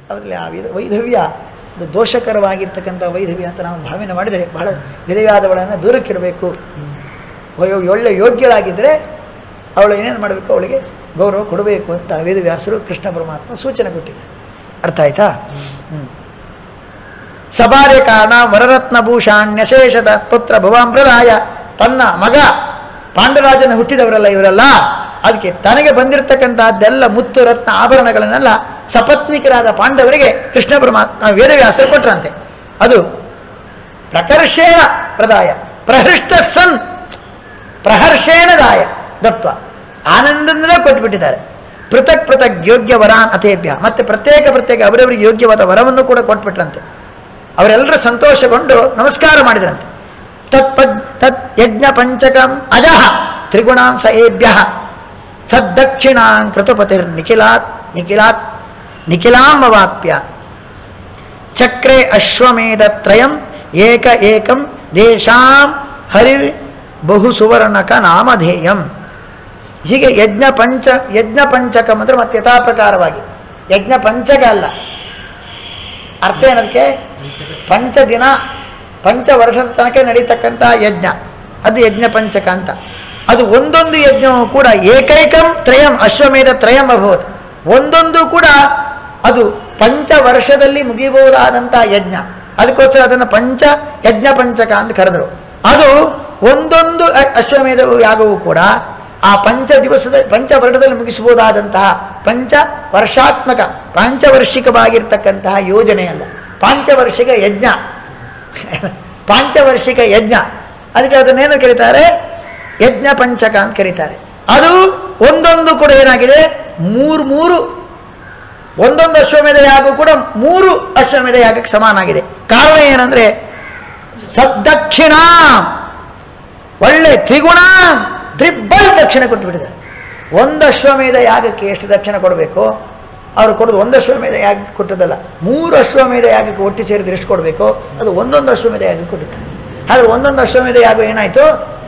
ಅದರಲ್ಲಿ ಆ ವಿಧ ವೈಧವ್ಯ ಅದು ದೋಷಕರವಾಗಿರ್ತಕ್ಕಂಥ ವೈಧವ್ಯ ಅಂತ ನಾವು ಭಾವನೆ ಮಾಡಿದರೆ ಬಹಳ ವಿಧವ್ಯಾದವಳನ್ನು ದೂರಕ್ಕಿಡಬೇಕು ಒಳ್ಳೆ- ಒಳ್ಳೆ ಯೋಗ್ಯಳಾಗಿದ್ದರೆ ಅವಳು ಏನೇನು ಮಾಡಬೇಕು ಅವಳಿಗೆ ಗೌರವ ಕೊಡಬೇಕು ಅಂತ ವೇದವ್ಯಾಸರು ಕೃಷ್ಣ ಪರಮಾತ್ಮ ಸೂಚನೆ ಕೊಟ್ಟಿದ್ದಾರೆ ಅರ್ಥ ಆಯ್ತಾ ಹ್ಞೂ ಸಬಾರ್ಯ ಕಾರಣ ವರರತ್ನ ಭೂಷಾಣ್ಯಶೇಷದ ಪುತ್ರ ಭುವಾಂಬ್ರದಾಯ ತನ್ನ ಮಗ ಪಾಂಡರಾಜನ ಹುಟ್ಟಿದವರಲ್ಲ ಇವರೆಲ್ಲ ಅದಕ್ಕೆ ತನಗೆ ಬಂದಿರತಕ್ಕಂತಹದ್ದೆಲ್ಲ ಮುತ್ತು ರತ್ನ ಆಭರಣಗಳನ್ನೆಲ್ಲ ಸಪತ್ನಿಕರಾದ ಪಾಂಡವರಿಗೆ ಕೃಷ್ಣ ಪರಮಾತ್ಮ ವೇದವ್ಯಾಸರು ಕೊಟ್ರಂತೆ ಅದು ಪ್ರಕರ್ಷೇಣ ಪ್ರದಾಯ ಪ್ರಹೃಷ್ಟ ಸನ್ ಪ್ರಹರ್ಷೇಣದಾಯ ದತ್ವ ಆನಂದದಿಂದಲೇ ಕೊಟ್ಟುಬಿಟ್ಟಿದ್ದಾರೆ ಪೃಥಕ್ ಪೃಥಕ್ ಯೋಗ್ಯ ವರಾನ್ ಅತೇಭ್ಯ ಮತ್ತೆ ಪ್ರತ್ಯೇಕ ಪ್ರತ್ಯೇಕ ಅವರವರಿಗೆ ಯೋಗ್ಯವಾದ ವರವನ್ನು ಕೂಡ ಕೊಟ್ಬಿಟ್ರಂತೆ ಅವರೆಲ್ಲರೂ ಸಂತೋಷಗೊಂಡು ನಮಸ್ಕಾರ ಮಾಡಿದ್ರಂತೆ ತತ್ಪದ್ ತತ್ ಯಜ್ಞ ಪಂಚಕಂ ಅಜಃ ತ್ರಿಗುಣಾಂಶ ಏಭ್ಯ ಸದ್ದಕ್ಷಿಣಾಂ ಕೃತಪತಿರ್ ನಿಖಿಲಾತ್ ನಿಖಿಲಾತ್ ನಿಖಿಲಾಂಬವಾಪ್ಯ ಚಕ್ರೆ ಅಶ್ವಮೇಧ ತ್ರಯಂ ಏಕ ಏಕಂ ದೇಶಾಂ ಹರಿ ಬಹು ಸುವರ್ಣಕ ನಾಮಧೇಯಂ ಹೀಗೆ ಯಜ್ಞ ಪಂಚ ಯಜ್ಞ ಪಂಚಕಂ ಅಂದರೆ ಮತ್ತೆ ಯಥಾ ಪ್ರಕಾರವಾಗಿ ಯಜ್ಞ ಪಂಚಕ ಅಲ್ಲ ಅರ್ಥ ಏನದಕ್ಕೆ ಪಂಚ ದಿನ ಪಂಚ ವರ್ಷದ ತನಕ ನಡೀತಕ್ಕಂಥ ಯಜ್ಞ ಅದು ಯಜ್ಞ ಪಂಚಕ ಅಂತ ಅದು ಒಂದೊಂದು ಯಜ್ಞವೂ ಕೂಡ ಏಕೈಕಂ ತ್ರಯಂ ಅಶ್ವಮೇಧ ತ್ರಯಂ ಅಭವತ್ ಒಂದೊಂದು ಕೂಡ ಅದು ಪಂಚ ವರ್ಷದಲ್ಲಿ ಮುಗಿಬಹುದಾದಂಥ ಯಜ್ಞ ಅದಕ್ಕೋಸ್ಕರ ಅದನ್ನು ಪಂಚ ಯಜ್ಞ ಪಂಚಕ ಅಂತ ಕರೆದರು ಅದು ಒಂದೊಂದು ಅ- ಅಶ್ವಮೇಧ ಯಾಗವೂ ಕೂಡ ಆ ಪಂಚ ದಿವಸದ ಪಂಚ ವರ್ಷದಲ್ಲಿ ಮುಗಿಸಬಹುದಾದಂತಹ ಪಂಚ ವರ್ಷಾತ್ಮಕ ಪಾಂಚವರ್ಷಿಕವಾಗಿರ್ತಕ್ಕಂತಹ ಯೋಜನೆಯಲ್ಲ ಪಾಂಚವರ್ಷಿಕ ಯಜ್ಞ ಪಾಂಚವರ್ಷಿಕ ಯಜ್ಞ ಅದಕ್ಕೆ ಅದನ್ನೇನು ಕರೀತಾರೆ ಯಜ್ಞ ಪಂಚಕ ಅಂತ ಕರೀತಾರೆ ಅದು ಒಂದೊಂದು ಕೂಡ ಏನಾಗಿದೆ ಮೂರು ಮೂರು ಒಂದೊಂದು ಅಶ್ವಮೇಧ ಯಾಗ ಕೂಡ ಮೂರು ಅಶ್ವಮೇಧ ಯಾಗಕ್ಕೆ ಸಮಾನಾಗಿದೆ ಕಾರಣ ಏನಂದ್ರೆ ಸದ್ದಕ್ಷಿಣ ಒಳ್ಳೆ ತ್ರಿಗುಣ ತ್ರಿಬ್ಬಲ್ ದಕ್ಷಿಣ ಕೊಟ್ಟುಬಿಟ್ಟಿದ್ದಾರೆ ಒಂದು ಅಶ್ವಮೇಧ ಯಾಗಕ್ಕೆ ಎಷ್ಟು ದಕ್ಷಿಣ ಕೊಡಬೇಕು ಅವರು ಕೊಡೋದು ಒಂದು ಅಶ್ವಮೇಧ ಯಾಗಕ್ಕೆ ಕೊಟ್ಟದಲ್ಲ ಮೂರು ಅಶ್ವಮೇಧ ಯಾಗಕ್ಕೆ ಒಟ್ಟು ಸೇರಿದ್ರೆ ಎಷ್ಟು ಕೊಡಬೇಕು ಅದು ಒಂದೊಂದು ಅಶ್ವಮೇಧ ಯಾಗಕ್ಕೆ ಕೊಟ್ಟಿದ್ದಾರೆ ಆದರೆ ಒಂದೊಂದು ಅಶ್ವಮೇಧ ಯಾಗ ಏನಾಯಿತು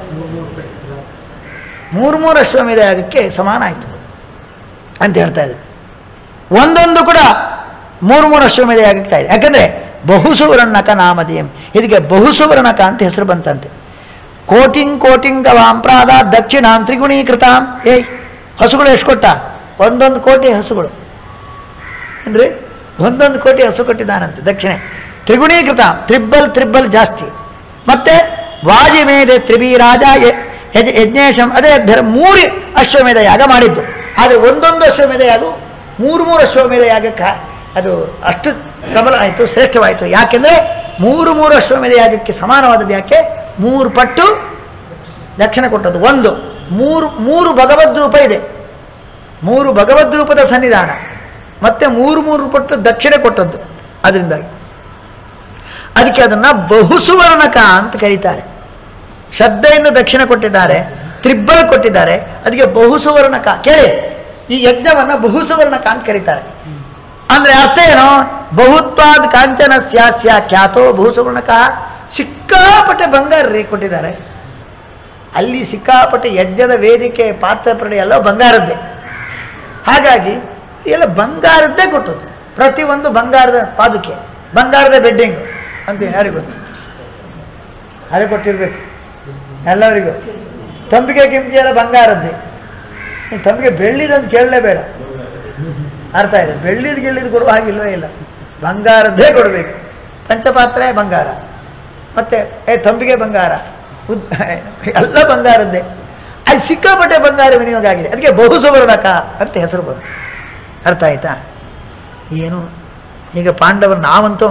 ಮೂರು ಮೂರು ಅಶ್ವಮೇಧ ಯಾಗಕ್ಕೆ ಸಮಾನ ಆಯಿತು ಅಂತ ಹೇಳ್ತಾ ಇದ್ದಾರೆ ಒಂದೊಂದು ಕೂಡ ಮೂರು ಮೂರು ಅಶ್ವಮೇಧ ಯಾಗಕ್ಕೆ ಇದೆ ಯಾಕಂದರೆ ಬಹುಸುವರ್ಣಕ ನಾಮಧೇಯಂ ಇದಕ್ಕೆ ಬಹುಸುವರ್ಣಕ ಅಂತ ಹೆಸರು ಬಂತಂತೆ ಕೋಟಿಂಗ್ ಕೋಟಿಂಗ್ ವಾಂಪ್ರಾದ ದಕ್ಷಿಣಾಂ ತ್ರಿಗುಣೀಕೃತಾಂ ಏಯ್ ಹಸುಗಳು ಎಷ್ಟು ಕೊಟ್ಟ ಒಂದೊಂದು ಕೋಟಿ ಹಸುಗಳು ಏನ್ರಿ ಒಂದೊಂದು ಕೋಟಿ ಹಸು ಕೊಟ್ಟಿದ್ದಾನಂತೆ ದಕ್ಷಿಣೆ ತ್ರಿಗುಣೀಕೃತ ತ್ರಿಬ್ಬಲ್ ತ್ರಿಬ್ಬಲ್ ಜಾಸ್ತಿ ಮತ್ತೆ ವಾಜಿಮೇಧ ತ್ರಿಬೀರಾಜ ಯ- ಯಜ- ಯಜ್ಞೇಶಂ ಅದೇ ಧರ್ ಮೂರು ಅಶ್ವಮೇಧ ಯಾಗ ಮಾಡಿದ್ದು ಆದರೆ ಒಂದೊಂದು ಅಶ್ವಮೇಧ ಯಾಗ ಮೂರು ಮೂರು ಅಶ್ವಮೇಧ ಯಾಗಕ್ಕೆ ಅದು ಅಷ್ಟು ಪ್ರಬಲ ಆಯಿತು ಶ್ರೇಷ್ಠವಾಯಿತು ಯಾಕೆಂದರೆ ಮೂರು ಮೂರು ಅಶ್ವಮೇಧ ಯಾಗಕ್ಕೆ ಸಮಾನವಾದದ್ದು ಯಾಕೆ ಮೂರು ಪಟ್ಟು ದಕ್ಷಿಣ ಕೊಟ್ಟದ್ದು ಒಂದು ಮೂರು ಮೂರು ಭಗವದ್ ರೂಪ ಇದೆ ಮೂರು ಭಗವದ್ ರೂಪದ ಸನ್ನಿಧಾನ ಮತ್ತೆ ಮೂರು ಮೂರು ಪಟ್ಟು ದಕ್ಷಿಣೆ ಕೊಟ್ಟದ್ದು ಅದರಿಂದಾಗಿ ಅದಕ್ಕೆ ಅದನ್ನು ಬಹುಸುವರ್ಣಕ ಅಂತ ಕರೀತಾರೆ ಶ್ರದ್ಧೆಯಿಂದ ದಕ್ಷಿಣ ಕೊಟ್ಟಿದ್ದಾರೆ ತ್ರಿಬ್ಬಲ್ ಕೊಟ್ಟಿದ್ದಾರೆ ಅದಕ್ಕೆ ಬಹುಸುವರ್ಣಕ ಕೇಳಿ ಈ ಯಜ್ಞವನ್ನು ಬಹುಸುವರ್ಣಕ ಅಂತ ಕರೀತಾರೆ ಅಂದ್ರೆ ಅರ್ಥ ಏನು ಬಹುತ್ವಾದ ಕಾಂಚನ ಸ್ಯಾಸ್ಯ ಖ್ಯಾತೋ ಬಹುಸುವರ್ಣಕ ಸಿಕ್ಕಾಪಟ್ಟೆ ಬಂಗಾರ ರೀ ಕೊಟ್ಟಿದ್ದಾರೆ ಅಲ್ಲಿ ಸಿಕ್ಕಾಪಟ್ಟೆ ಯಜ್ಞದ ವೇದಿಕೆ ಪಾತ್ರ ಪ್ರಡೆ ಎಲ್ಲ ಬಂಗಾರದ್ದೇ ಹಾಗಾಗಿ ಎಲ್ಲ ಬಂಗಾರದ್ದೇ ಕೊಟ್ಟದ್ದು ಪ್ರತಿಯೊಂದು ಬಂಗಾರದ ಪಾದುಕೆ ಬಂಗಾರದ ಬೆಡ್ಡಿಂಗ್ ಅಂತ ಯಾರಿಗೂ ಗೊತ್ತು ಅದೇ ಕೊಟ್ಟಿರ್ಬೇಕು ಎಲ್ಲರಿಗೂ ತಂಬಿಗೆ ಗಿಂಬಿಗೆ ಎಲ್ಲ ಬಂಗಾರದ್ದೇ ಈ ತಂಬಿಗೆ ಬೆಳ್ಳಿದಂತ ಕೇಳಲೇಬೇಡ ಅರ್ಥ ಇದೆ ಬೆಳ್ಳಿದ ಗಿಳ್ಳಿದು ಕೊಡುವ ಹಾಗಿಲ್ವೇ ಇಲ್ಲ ಬಂಗಾರದ್ದೇ ಕೊಡಬೇಕು ಪಂಚಪಾತ್ರೆ ಬಂಗಾರ ಮತ್ತು ಏ ತಂಬಿಗೆ ಬಂಗಾರ ಉದ್ ಎಲ್ಲ ಬಂಗಾರದ್ದೇ ಅಲ್ಲಿ ಸಿಕ್ಕಾಪಟ್ಟೆ ಬಂಗಾರ ವಿನಿಯೋಗ ಆಗಿದೆ ಅದಕ್ಕೆ ಬಹು ಸುವರ್ಣಕ ಅಂತ ಹೆಸರು ಬಂತು ಅರ್ಥ ಆಯ್ತಾ ಏನು ಈಗ ಪಾಂಡವರು ನಾವಂತೂ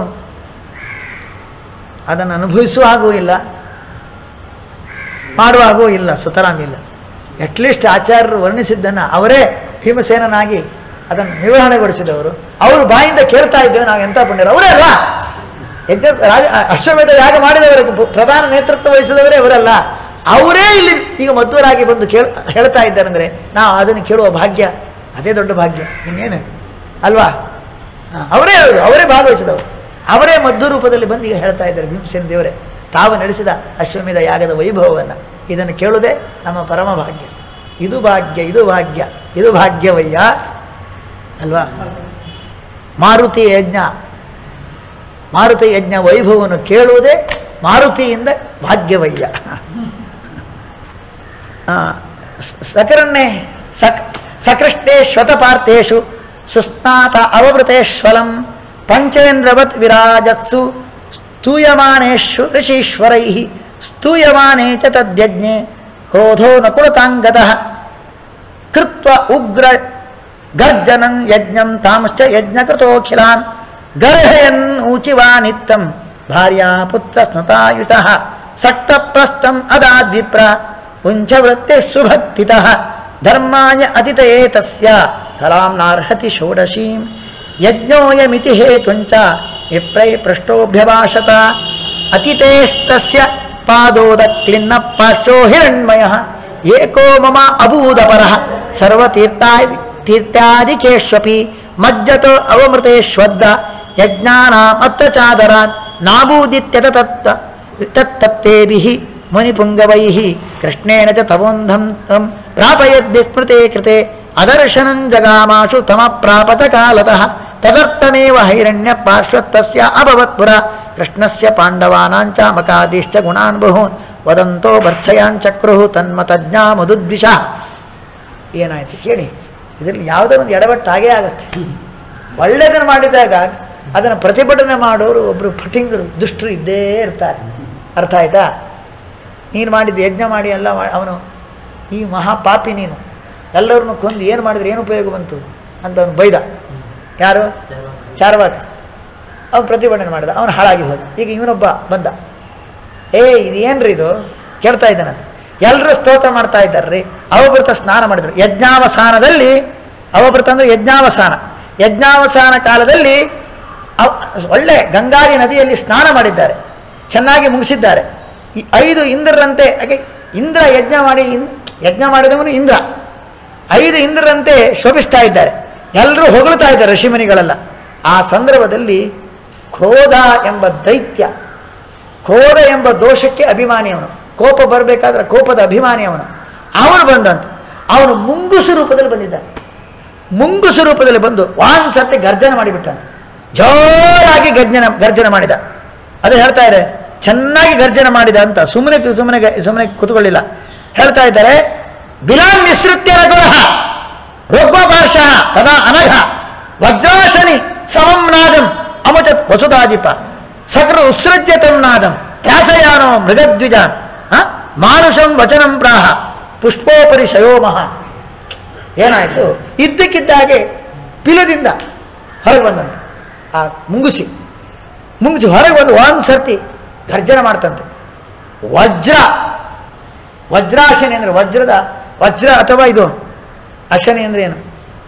ಅದನ್ನು ಅನುಭವಿಸುವ ಹಾಗೂ ಇಲ್ಲ ಮಾಡುವ ಹಾಗೂ ಇಲ್ಲ ಸುತರಾಮ್ ಇಲ್ಲ ಅಟ್ಲೀಸ್ಟ್ ಆಚಾರ್ಯರು ವರ್ಣಿಸಿದ್ದನ್ನು ಅವರೇ ಭೀಮಸೇನನಾಗಿ ಅದನ್ನು ನಿರ್ವಹಣೆಗೊಳಿಸಿದವರು ಅವರು ಬಾಯಿಂದ ಕೇಳ್ತಾ ಇದ್ದೇವೆ ನಾವು ಎಂಥ ಪುಣ್ಯರು ಅವರೇ ಅಲ್ಲ ಯಜ್ಞ ರಾಜ ಅಶ್ವಮೇಧ ಯಾಗ ಮಾಡಿದವರು ಪ್ರಧಾನ ನೇತೃತ್ವ ವಹಿಸಿದವರೇ ಅವರಲ್ಲ ಅವರೇ ಇಲ್ಲಿ ಈಗ ಮಧ್ವರಾಗಿ ಬಂದು ಕೇಳ ಹೇಳ್ತಾ ಇದ್ದಾರೆ ಅಂದರೆ ನಾವು ಅದನ್ನು ಕೇಳುವ ಭಾಗ್ಯ ಅದೇ ದೊಡ್ಡ ಭಾಗ್ಯ ಇನ್ನೇನು ಅಲ್ವಾ ಹಾ, ಅವರೇ ಹೇಳುದು ಅವರೇ ಭಾಗವಹಿಸಿದವರು ಅವರೇ ಮಧ್ವ ರೂಪದಲ್ಲಿ ಬಂದು ಈಗ ಹೇಳ್ತಾ ಇದ್ದಾರೆ ಭೀಮಸೇನ ದೇವರೇ ತಾವು ನಡೆಸಿದ ಅಶ್ವಮೇಧ ಯಾಗದ ವೈಭವವನ್ನು ಇದನ್ನು ಕೇಳುವುದೇ ನಮ್ಮ ಪರಮ ಭಾಗ್ಯ ಇದು ಭಾಗ್ಯ ಇದು ಭಾಗ್ಯ ಇದು ಭಾಗ್ಯವಯ್ಯ ಅಲ್ವಾ ಮಾರುತಿ ಯಜ್ಞ ಮಾರುತಿ ಯಜ್ಞ ವೈಭವವನ್ನು ಕೇಳುವುದೇ ಮಾರುತಿಯಿಂದ ಭಾಗ್ಯವಯ್ಯ ಆ, ಸ- ಸಕರನ್ನೇ ಸಕ್ ಸಕೃಷ್ಟೇ ಶ್ವತಪಾರ್ಥೇಶು ಸುಸ್ನಾತ ಅವಭೃತೇಶ್ವಲಂ ಪಂಚೇಂದ್ರವತ್ ವಿರಾಜತ್ಸು ಸ್ತೂಯಮಾನೇಶು ಋಷೀಶ್ವರೈ ಸ್ತೂಯಮಾನೇ ಚ ತದ್ಯಜ್ಞೆ ಕ್ರೋಧೋ ನಕುಲತಾಂಗತಃ ಕೃತ್ವ ಉಗ್ರ ಗರ್ಜನಂ ಯಜ್ಞಂ ತಾಂಶ್ಚ ಯಜ್ಞಕೃತೋಖಿಲಾನ್ ಗರ್ಹಯನ್ ಊಚಿವಾನಿತ್ತಂ ಭಾರ್ಯಾ ಪುತ್ರ ಸ್ನುತಾಯುತಃ ಸಕ್ತಪ್ರಸ್ಥಂ ಅದಾದ್ವಿಪ್ರ ಪುಂಚವೃತ್ತಿ ಸುಭಕ್ತಿತಃ ಧರ್ಮಾಯ ಅತಿತಯೇ ತಸ್ಯ ಕಲಾಂ ನಾರ್ಹತಿ ಷೋಡಶೀಂ ಯಜ್ಞೋಯಮಿತಿ ಹೇತುಂಚ ವಿಪ್ರೈ ಪೃಷ್ಟೋಭ್ಯಭಾಷತ ಅತಿತೇಸ್ತಸ್ಯ ಪಾದೋದ ಕ್ಲಿನ್ನ ಪಾರ್ಶ್ವೋ ಹಿರಣ್ಮಯ ಏಕೋ ಮಮ ಅಭೂದಪರಃ ಸರ್ವತೀರ್ಥಾಯ ತೀರ್ಥಾದಿಕೇಶ್ವಪಿ ಮಜ್ಜತೋ ಅವಮೃತೇಶ್ವದ್ದ ಯಜ್ಞಾನಾಮತ್ತ ಚಾದರಾತ್ ನಾಭೂದಿತ್ಯತ ತತ್ತ ತತ್ತತ್ತೇಭಿಃ ಮುನಿಪುಂಗವೈಃ ಕೃಷ್ಣೇನ ಚ ತವೋಂಧಂ ತ್ವಂ ಪ್ರಾಪಯದ್ದಿ ಸ್ಮೃತೆ ಕೃತೆ ಅದರ್ಶನಂ ಜಗಾಮಾಶು ತಮ ಪ್ರಾಪತ ಕಾಲತಃ ತದರ್ಥಮೇವ ಹೈರಣ್ಯ ಪಾರ್ಶ್ವತ್ತಸ್ಯ ಅಭವತ್ ಪುರ ಕೃಷ್ಣಸ್ಯ ಪಾಂಡವಾನಾಂಚ ಮಕಾದಿಶ್ಚ ಗುಣಾನ್ ಬಹೂನ್ ವದಂತೋ ಭರ್ತ್ಸಯಾಂಚಕ್ರುಹು ತನ್ಮತಜ್ಞಾ ಮಧುದ್ವಿಷ ಏನಾಯ್ತು ಕೇಳಿ ಇದರಲ್ಲಿ ಯಾವುದೋ ಒಂದು ಎಡವಟ್ಟಾಗೇ ಆಗತ್ತೆ ಒಳ್ಳೆಯದನ್ನು ಮಾಡಿದಾಗ ಅದನ್ನು ಪ್ರತಿಭಟನೆ ಮಾಡೋರು ಒಬ್ಬರು ಫಟಿಂಗರು ದುಷ್ಟರು ಇದ್ದೇ ಇರ್ತಾರೆ ಅರ್ಥ ಆಯ್ತಾ ನೀನು ಮಾಡಿದ್ದು ಯಜ್ಞ ಮಾಡಿ ಎಲ್ಲ ಮಾ- ಅವನು ಈ ಮಹಾಪಾಪಿ ನೀನು ಎಲ್ಲರನ್ನು ಕೊಂದು ಏನು ಮಾಡಿದ್ರೆ ಏನು ಉಪಯೋಗ ಬಂತು ಅಂತ ಅವನು ಬೈದ ಯಾರು ಚಾರ್ವಾಕ ಅವನು ಪ್ರತಿಭಟನೆ ಮಾಡಿದ ಅವನು ಹಾಳಾಗಿ ಹೋದ ಈಗ ಇವನೊಬ್ಬ ಬಂದ ಏ ಇದು ಏನ್ರಿ ಇದು ಕೇಳ್ತಾ ಇದ್ದಾನೆ ಎಲ್ಲರೂ ಸ್ತೋತ್ರ ಮಾಡ್ತಾ ಇದ್ದಾರ್ರಿ ಅವಭೃತ ಸ್ನಾನ ಮಾಡಿದ್ರು ಯಜ್ಞಾವಸಾನದಲ್ಲಿ ಅವಭೃತ ಅಂದರೆ ಯಜ್ಞಾವಸಾನ ಯಜ್ಞಾವಸಾನ ಕಾಲದಲ್ಲಿ ಅವ್- ಒಳ್ಳೆ ಗಂಗಾದಿ ನದಿಯಲ್ಲಿ ಸ್ನಾನ ಮಾಡಿದ್ದಾರೆ ಚೆನ್ನಾಗಿ ಮುಗಿಸಿದ್ದಾರೆ ಈ ಐದು ಇಂದ್ರರಂತೆ ಹಾಗೆ ಇಂದ್ರ ಯಜ್ಞ ಮಾಡಿ ಇನ್ ಯಜ್ಞ ಮಾಡಿದವನು ಇಂದ್ರ ಐದು ಇಂದ್ರರಂತೆ ಶೋಭಿಸ್ತಾ ಇದ್ದಾರೆ ಎಲ್ಲರೂ ಹೊಗಳ್ತಾ ಇದ್ದಾರೆ ಋಷಿಮುನಿಗಳೆಲ್ಲ ಆ ಸಂದರ್ಭದಲ್ಲಿ ಕ್ರೋಧ ಎಂಬ ದೈತ್ಯ ಕ್ರೋಧ ಎಂಬ ದೋಷಕ್ಕೆ ಅಭಿಮಾನಿ ಅವನು ಕೋಪ ಬರಬೇಕಾದ್ರೆ ಕೋಪದ ಅಭಿಮಾನಿ ಅವನು ಅವನು ಬಂದಂತ ಅವನು ಮುಂಗುಸು ರೂಪದಲ್ಲಿ ಬಂದಿದ್ದಾನೆ ಮುಂಗುಸು ರೂಪದಲ್ಲಿ ಬಂದು ವಾನ್ ಸರ್ತಿ ಗರ್ಜನೆ ಮಾಡಿಬಿಟ್ಟಾನೆ ಜೋರಾಗಿ ಗರ್ಜನೆ ಗರ್ಜನೆ ಮಾಡಿದ ಅದು ಹೇಳ್ತಾ ಇದೆ ಚೆನ್ನಾಗಿ ಗರ್ಜನೆ ಮಾಡಿದ ಅಂತ ಸುಮ್ಮನೆ ಸುಮ್ಮನೆ ಸುಮ್ಮನೆ ಕೂತ್ಕೊಳ್ಳಿಲ್ಲ ಹೇಳ್ತಾ ಇದ್ದಾರೆ ಬಿಲಾನ್ ನಿಸೃತ್ಯ ರಘುರಃ ರೋಗ್ಮಪಾರ್ಶ ತದಾ ಅನಘ ವಜ್ರಾಸನಿ ಸಮಂ ನಾದಂ ಅಮುಚತ್ ವಸುಧಾಧಿಪ ಸಕೃ ಉತ್ಸೃಜ್ಯತಂ ನಾದಂ ತ್ಯಾಸಯಾನೋ ಮೃಗದ್ವಿಜಾನ್ ಆ? ಮಾನುಷಂ ವಚನಂ ಪ್ರಾಹ ಪುಷ್ಪೋಪರಿ ಶಯೋಮಹ ಏನಾಯಿತು ಇದ್ದಕ್ಕಿದ್ದಾಗೆ ಪಿಲದಿಂದ ಹೊರಗೆ ಬಂದಂತೆ ಆ ಮುಂಗುಸಿ ಮುಂಗುಸಿ ಹೊರಗೆ ಬಂದು ಒಂದು ಸರ್ತಿ ಗರ್ಜನೆ ಮಾಡ್ತಂತೆ ವಜ್ರ ವಜ್ರಾಶನಿ ಅಂದರೆ ವಜ್ರದ ವಜ್ರ ಅಥವಾ ಇದು ಅಶನಿ ಅಂದರೆ ಏನು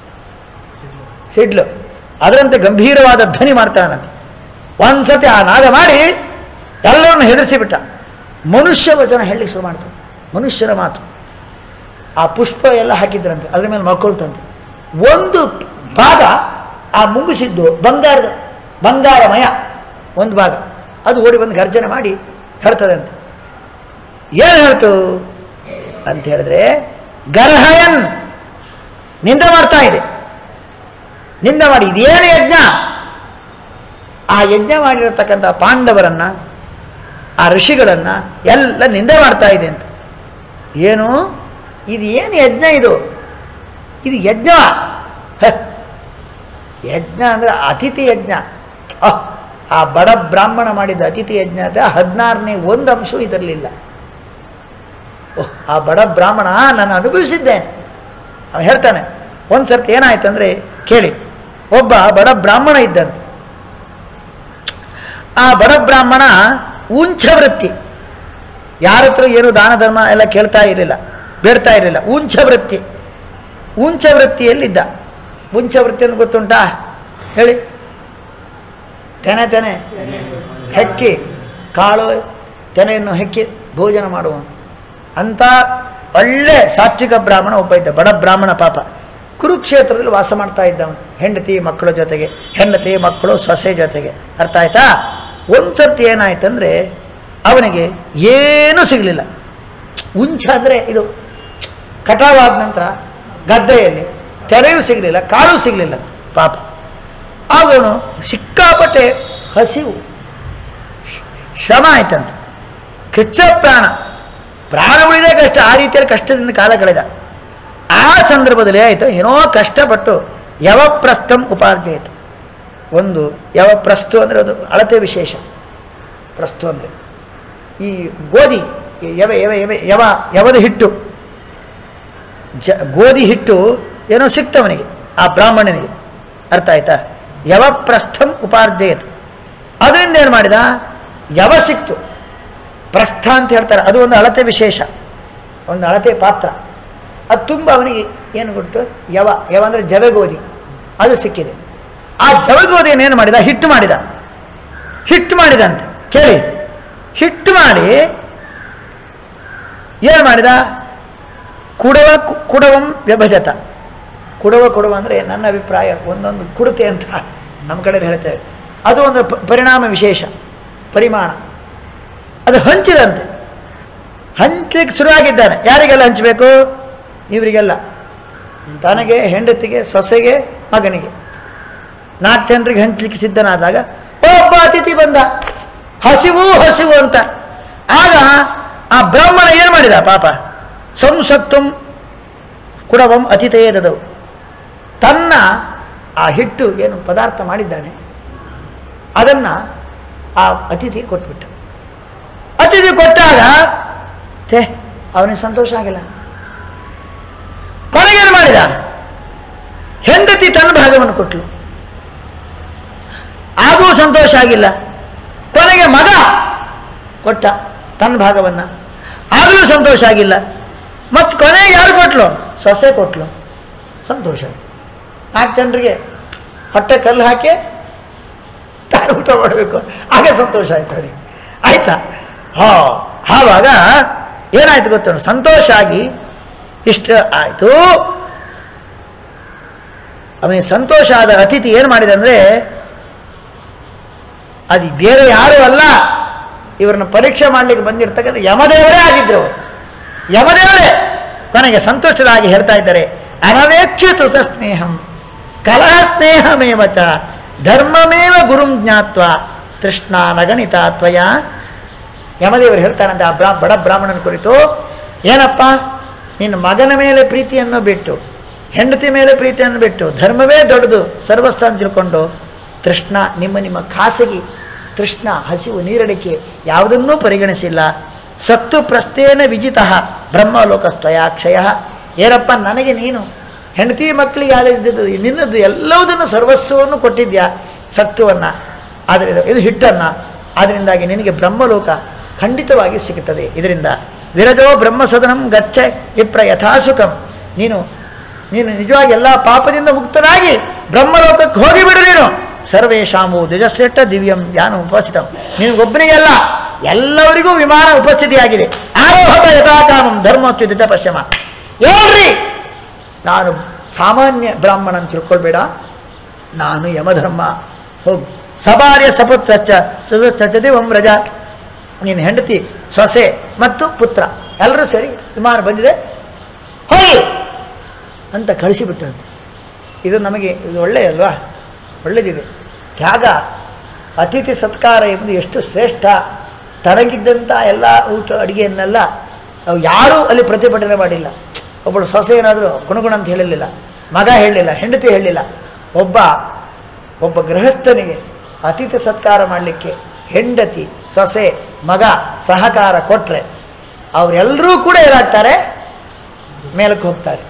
ಸಿಡ್ಲು ಅದರಂತೆ ಗಂಭೀರವಾದ ಧ್ವನಿ ಮಾಡ್ತಾನಂತೆ ಒಂದ್ಸತಿ ಆ ನಾದ ಮಾಡಿ ಎಲ್ಲರನ್ನು ಹೆದರಿಸಿಬಿಟ್ಟ ಮನುಷ್ಯ ವಚನ ಹೇಳಲಿಕ್ಕೆ ಶುರು ಮಾಡ್ತಾನೆ ಮನುಷ್ಯರ ಮಾತು ಆ ಪುಷ್ಪ ಎಲ್ಲ ಹಾಕಿದ್ರಂತೆ ಅದ್ರ ಮೇಲೆ ಮಲ್ಕೊಳ್ತಂತೆ ಒಂದು ಭಾಗ ಆ ಮುಂಗುಸಿದ್ದು ಬಂಗಾರದ ಬಂಗಾರಮಯ ಒಂದು ಭಾಗ ಅದು ಓಡಿ ಬಂದು ಗರ್ಜನೆ ಮಾಡಿ ಹೇಳ್ತದೆ ಅಂತ ಏನು ಹೇಳ್ತು ಅಂತ ಹೇಳಿದ್ರೆ ಗರ್ಹಯನ್ ನಿಂದ ಮಾಡ್ತಾ ಇದೆ ನಿಂದ ಮಾಡಿ ಇದೇನು ಯಜ್ಞ ಆ ಯಜ್ಞ ಮಾಡಿರತಕ್ಕಂಥ ಪಾಂಡವರನ್ನ ಆ ಋಷಿಗಳನ್ನ ಎಲ್ಲ ನಿಂದೆ ಮಾಡ್ತಾ ಇದೆ ಅಂತ ಏನು ಇದು ಏನು ಯಜ್ಞ ಇದು ಇದು ಯಜ್ಞ ಹ. ಯಜ್ಞ ಅಂದರೆ ಅತಿಥಿ ಯಜ್ಞ ಅಹ್, ಆ ಬಡ ಬ್ರಾಹ್ಮಣ ಮಾಡಿದ ಅತಿಥಿ ಯಜ್ಞದ ಹದಿನಾರನೇ ಒಂದು ಅಂಶವೂ ಇದರಲಿಲ್ಲ ಓಹ್ ಆ ಬಡ ಬ್ರಾಹ್ಮಣ ನಾನು ಅನುಭವಿಸಿದ್ದೇನೆ ಅವ ಹೇಳ್ತಾನೆ ಒಂದು ಸರ್ತಿ ಏನಾಯ್ತಂದರೆ ಕೇಳಿ ಒಬ್ಬ ಬಡ ಬ್ರಾಹ್ಮಣ ಇದ್ದಂತೆ ಆ ಬಡ ಬ್ರಾಹ್ಮಣ ಉಂಚ ವೃತ್ತಿ ಯಾರ ಹತ್ರ ಏನು ದಾನ ಧರ್ಮ ಎಲ್ಲ ಕೇಳ್ತಾ ಇರಲಿಲ್ಲ ಬೇಡ್ತಾ ಇರಲಿಲ್ಲ ಉಂಚ ವೃತ್ತಿ ಉಂಚ ವೃತ್ತಿಯಲ್ಲಿದ್ದ ಉಂಚ ವೃತ್ತಿ ಅಂತ ಗೊತ್ತುಂಟಾ ಹೇಳಿ ತೆನೆ ತೆನೆ ಹೆಕ್ಕಿ ಕಾಳು ತೆನೆಯನ್ನು ಹೆಕ್ಕಿ ಭೋಜನ ಮಾಡುವ ಅಂಥ ಒಳ್ಳೆ ಸಾತ್ವಿಕ ಬ್ರಾಹ್ಮಣ ಒಬ್ಬ ಇದ್ದ ಬಡ ಬ್ರಾಹ್ಮಣ ಪಾಪ ಕುರುಕ್ಷೇತ್ರದಲ್ಲಿ ವಾಸ ಮಾಡ್ತಾ ಇದ್ದವನು ಹೆಂಡತಿ ಮಕ್ಕಳ ಜೊತೆಗೆ ಹೆಂಡತಿ ಮಕ್ಕಳು ಸೊಸೆ ಜೊತೆಗೆ ಅರ್ಥ ಆಯ್ತಾ ಒಂದು ಸರ್ತಿ ಏನಾಯ್ತಂದರೆ ಅವನಿಗೆ ಏನೂ ಸಿಗಲಿಲ್ಲ ಉಂಚ ಅಂದರೆ ಇದು ಕಟಾವಾದ ನಂತರ ಗದ್ದೆಯಲ್ಲಿ ತೆರೆಯೂ ಸಿಗಲಿಲ್ಲ ಕಾಳು ಸಿಗಲಿಲ್ಲ ಪಾಪ ಅವನು ಸಿಕ್ಕಾಪಟ್ಟೆ ಹಸಿವು ಶ- ಶ್ರಮ ಆಯ್ತಂತ ಕೃಚ್ಛ ಪ್ರಾಣ ಪ್ರಾಣ ಉಳಿದೇ ಕಷ್ಟ ಆ ರೀತಿಯಲ್ಲಿ ಕಷ್ಟದಿಂದ ಕಾಲ ಕಳೆದ ಆ ಸಂದರ್ಭದಲ್ಲಿ ಆಯಿತು ಏನೋ ಕಷ್ಟಪಟ್ಟು ಯವಪ್ರಸ್ಥಂ ಉಪಾರ್ಜಯಿತು ಒಂದು ಯವಪ್ರಸ್ತು ಅಂದರೆ ಅದು ಅಳತೆ ವಿಶೇಷ ಪ್ರಸ್ತು ಅಂದರೆ ಈ ಗೋಧಿ ಈ ಯವ ಯವ ಯವ ಯವ ಯವದ ಹಿಟ್ಟು ಜ ಗೋಧಿ ಹಿಟ್ಟು ಏನೋ ಸಿಕ್ತವನಿಗೆ ಆ ಬ್ರಾಹ್ಮಣನಿಗೆ ಅರ್ಥ ಆಯ್ತಾ ಯವಪ್ರಸ್ಥಂ ಉಪಾರ್ಜಯತ್ ಅದರಿಂದ ಏನು ಮಾಡಿದ ಯವ ಸಿಕ್ತು ಪ್ರಸ್ಥ ಅಂತ ಹೇಳ್ತಾರೆ ಅದು ಒಂದು ಅಳತೆ ವಿಶೇಷ ಒಂದು ಅಳತೆ ಪಾತ್ರ ಅದು ತುಂಬ ಅವನಿಗೆ ಏನು ಕೊಟ್ಟು ಯವ ಯವ ಅಂದರೆ ಜವೆಗೋಧಿ ಅದು ಸಿಕ್ಕಿದೆ ಆ ಜವೆಗೋಧಿಯನ್ನು ಏನು ಮಾಡಿದ ಹಿಟ್ಟು ಮಾಡಿದ ಹಿಟ್ಟು ಮಾಡಿದಂತೆ ಕೇಳಿ ಹಿಟ್ಟು ಮಾಡಿ ಏನು ಮಾಡಿದ ಕುಡವ ಕು- ಕುಡವಂ ವ್ಯಭಜತ ಕುಡವ ಕೊಡುವ ಅಂದರೆ ನನ್ನ ಅಭಿಪ್ರಾಯ ಒಂದೊಂದು ಕುಡತೆ ಅಂತ ನಮ್ಮ ಕಡೆ ಹೇಳ್ತೇವೆ ಅದು ಒಂದು ಪ- ಪರಿಣಾಮ ವಿಶೇಷ ಪರಿಮಾಣ ಅದು ಹಂಚಿದಂತೆ ಹಂಚಲಿಕ್ಕೆ ಶುರುವಾಗಿದ್ದಾನೆ ಯಾರಿಗೆಲ್ಲ ಹಂಚಬೇಕು ಇವರಿಗೆಲ್ಲ ತನಗೆ ಹೆಂಡತಿಗೆ ಸೊಸೆಗೆ ಮಗನಿಗೆ ನಾಲ್ಕು ಜನರಿಗೆ ಹಂಚಲಿಕ್ಕೆ ಸಿದ್ಧನಾದಾಗ ಒಬ್ಬ ಅತಿಥಿ ಬಂದ ಹಸಿವು ಹಸಿವು ಅಂತ ಆಗ ಆ ಬ್ರಾಹ್ಮಣ ಏನು ಮಾಡಿದ ಪಾಪ ಸಂಸತ್ತುಂ ಕುಡವಂ ಅತಿಥೇಯದವು ತನ್ನ ಆ ಹಿಟ್ಟು ಏನು ಪದಾರ್ಥ ಮಾಡಿದ್ದಾನೆ ಅದನ್ನು ಆ ಅತಿಥಿ ಕೊಟ್ಬಿಟ್ಟ ಅತಿಥಿ ಕೊಟ್ಟಾಗ ಛೇ ಅವನಿಗೆ ಸಂತೋಷ ಆಗಿಲ್ಲ ಕೊನೆಗೇನು ಮಾಡಿದ ಹೆಂಡತಿ ತನ್ನ ಭಾಗವನ್ನು ಕೊಟ್ಟಳು ಆಗೂ ಸಂತೋಷ ಆಗಿಲ್ಲ ಕೊನೆಗೆ ಮಗ ಕೊಟ್ಟ ತನ್ನ ಭಾಗವನ್ನು ಆಗಲೂ ಸಂತೋಷ ಆಗಿಲ್ಲ ಮತ್ತು ಕೊನೆಗೆ ಯಾರು ಕೊಟ್ಲು ಸೊಸೆ ಕೊಟ್ಲು ಸಂತೋಷ ಆಯಿತು ನಾಲ್ಕು ಜನರಿಗೆ ಹೊಟ್ಟೆ ಕಲ್ಲು ಹಾಕಿ ತಾನು ಊಟ ಮಾಡಬೇಕು ಆಗ ಸಂತೋಷ ಆಯ್ತು ಅವರಿಗೆ ಆಯ್ತಾ ಹಾ ಆವಾಗ ಏನಾಯ್ತು ಗೊತ್ತುಂಟು ಸಂತೋಷ ಆಗಿ ಇಷ್ಟು ಆಯಿತು ಅವನಿಗೆ ಸಂತೋಷ ಆದ ಅತಿಥಿ ಏನು ಮಾಡಿದ ಅಂದರೆ ಅದು ಬೇರೆ ಯಾರೂ ಅಲ್ಲ ಇವ್ರನ್ನ ಪರೀಕ್ಷೆ ಮಾಡಲಿಕ್ಕೆ ಬಂದಿರ್ತಕ್ಕಂಥ ಯಮದೇವರೇ ಆಗಿದ್ರು ಅವರು ಯಮದೇವರೇ ಕೊನೆಗೆ ಸಂತುಷ್ಟರಾಗಿ ಹೇಳ್ತಾ ಇದ್ದಾರೆ ಅನವೇಕ್ಷಿತ ಸ್ನೇಹಂ ಕಲಹ ಸ್ನೇಹಮೇವ ಚ ಧರ್ಮಮೇವ ಗುರುಂ ಜ್ಞಾತ್ವ ತೃಷ್ಣ ನಗಣಿತ ತ್ವಯ ಯಮದೇವರು ಹೇಳ್ತಾರಂತೆ ಆ ಬ್ರಾ ಬಡ ಬ್ರಾಹ್ಮಣನ ಕುರಿತು ಏನಪ್ಪ ನಿನ್ನ ಮಗನ ಮೇಲೆ ಪ್ರೀತಿಯನ್ನು ಬಿಟ್ಟು ಹೆಂಡತಿ ಮೇಲೆ ಪ್ರೀತಿಯನ್ನು ಬಿಟ್ಟು ಧರ್ಮವೇ ದೊಡ್ಡದು ಸರ್ವಸ್ಥ ಅಂತ ತಿಳ್ಕೊಂಡು ತೃಷ್ಣ ನಿಮ್ಮ ನಿಮ್ಮ ಖಾಸಗಿ ತೃಷ್ಣ ಹಸಿವು ನೀರಡಿಕೆ ಯಾವುದನ್ನೂ ಪರಿಗಣಿಸಿಲ್ಲ ಸತ್ತು ಪ್ರಸ್ಥೇನ ವಿಜಿತ ಬ್ರಹ್ಮಲೋಕಸ್ತಯಾಕ್ಷಯ ಏನಪ್ಪ ನನಗೆ ನೀನು ಹೆಂಡತಿ ಮಕ್ಕಳಿಗೆ ಆದಿದ್ದು ನಿನ್ನದು ಎಲ್ಲವುದನ್ನು ಸರ್ವಸ್ವವನ್ನು ಕೊಟ್ಟಿದ್ಯಾ ಸತ್ವವನ್ನು ಆದರೆ ಇದು- ಇದು ಹಿಟ್ಟನ್ನು ಆದ್ದರಿಂದಾಗಿ ನಿನಗೆ ಬ್ರಹ್ಮಲೋಕ ಖಂಡಿತವಾಗಿ ಸಿಗುತ್ತದೆ ಇದರಿಂದ ವಿರಜೋ ಬ್ರಹ್ಮಸದನಂ ಗಚ್ಚ ವಿಪ್ರ ಯಥಾಸುಖಂ ನೀನು ನೀನು ನಿಜವಾಗಿ ಎಲ್ಲ ಪಾಪದಿಂದ ಮುಕ್ತನಾಗಿ ಬ್ರಹ್ಮಲೋಕಕ್ಕೆ ಹೋಗಿಬಿಡು ನೀನು ಸರ್ವೇಶಾಮು ದ್ವಿಜಶ್ರೇಷ್ಠ ದಿವ್ಯಂ ಯಾನು ಉಪಸ್ಥಿತಂ ನಿನಗೊಬ್ಬನಿಗೆಲ್ಲ ಎಲ್ಲವರಿಗೂ ವಿಮಾನ ಉಪಸ್ಥಿತಿಯಾಗಿದೆ ಆರೋಹದ ಯಥಾಕಾಮಂ ಧರ್ಮೋಚ್ಯುತ ಪಶ್ಚಿಮ ಹೇಳ್ರಿ ನಾನು ಸಾಮಾನ್ಯ ಬ್ರಾಹ್ಮಣ ಅಂತ ತಿಳ್ಕೊಳ್ಬೇಡ ನಾನು ಯಮಧರ್ಮ ಹೋಗು ಸಭಾರ್ಯ ಸಪುತ್ರಶ್ಚ ಸದಸ್ಯತೆ ಒಂ ರಜ ನೀನು ಹೆಂಡತಿ ಸೊಸೆ ಮತ್ತು ಪುತ್ರ ಎಲ್ಲರೂ ಸೇರಿ ವಿಮಾನ ಬಂದಿದೆ ಹೋಗಿ ಅಂತ ಕಳಿಸಿಬಿಟ್ಟಂತೆ ಇದು ನಮಗೆ ಇದು ಒಳ್ಳೆಯಲ್ವಾ ಒಳ್ಳೆಯದಿದೆ ತ್ಯಾಗ ಅತಿಥಿ ಸತ್ಕಾರ ಎಂಬುದು ಎಷ್ಟು ಶ್ರೇಷ್ಠ ತನಗಿದ್ದಂಥ ಎಲ್ಲ ಊಟ ಅಡುಗೆಯನ್ನೆಲ್ಲ ನಾವು ಯಾರೂ ಅಲ್ಲಿ ಪ್ರತಿಭಟನೆ ಮಾಡಿಲ್ಲ ಒಬ್ಬಳು ಸೊಸೆ ಏನಾದರೂ ಗುಣಗುಣ ಅಂತ ಹೇಳಲಿಲ್ಲ ಮಗ ಹೇಳಲಿಲ್ಲ ಹೆಂಡತಿ ಹೇಳಲಿಲ್ಲ ಒಬ್ಬ ಒಬ್ಬ ಗೃಹಸ್ಥನಿಗೆ ಅತಿಥಿ ಸತ್ಕಾರ ಮಾಡಲಿಕ್ಕೆ ಹೆಂಡತಿ ಸೊಸೆ ಮಗ ಸಹಕಾರ ಕೊಟ್ಟರೆ ಅವರೆಲ್ಲರೂ ಕೂಡ ಏನಾಗ್ತಾರೆ ಮೇಲಕ್ಕೆ ಹೋಗ್ತಾರೆ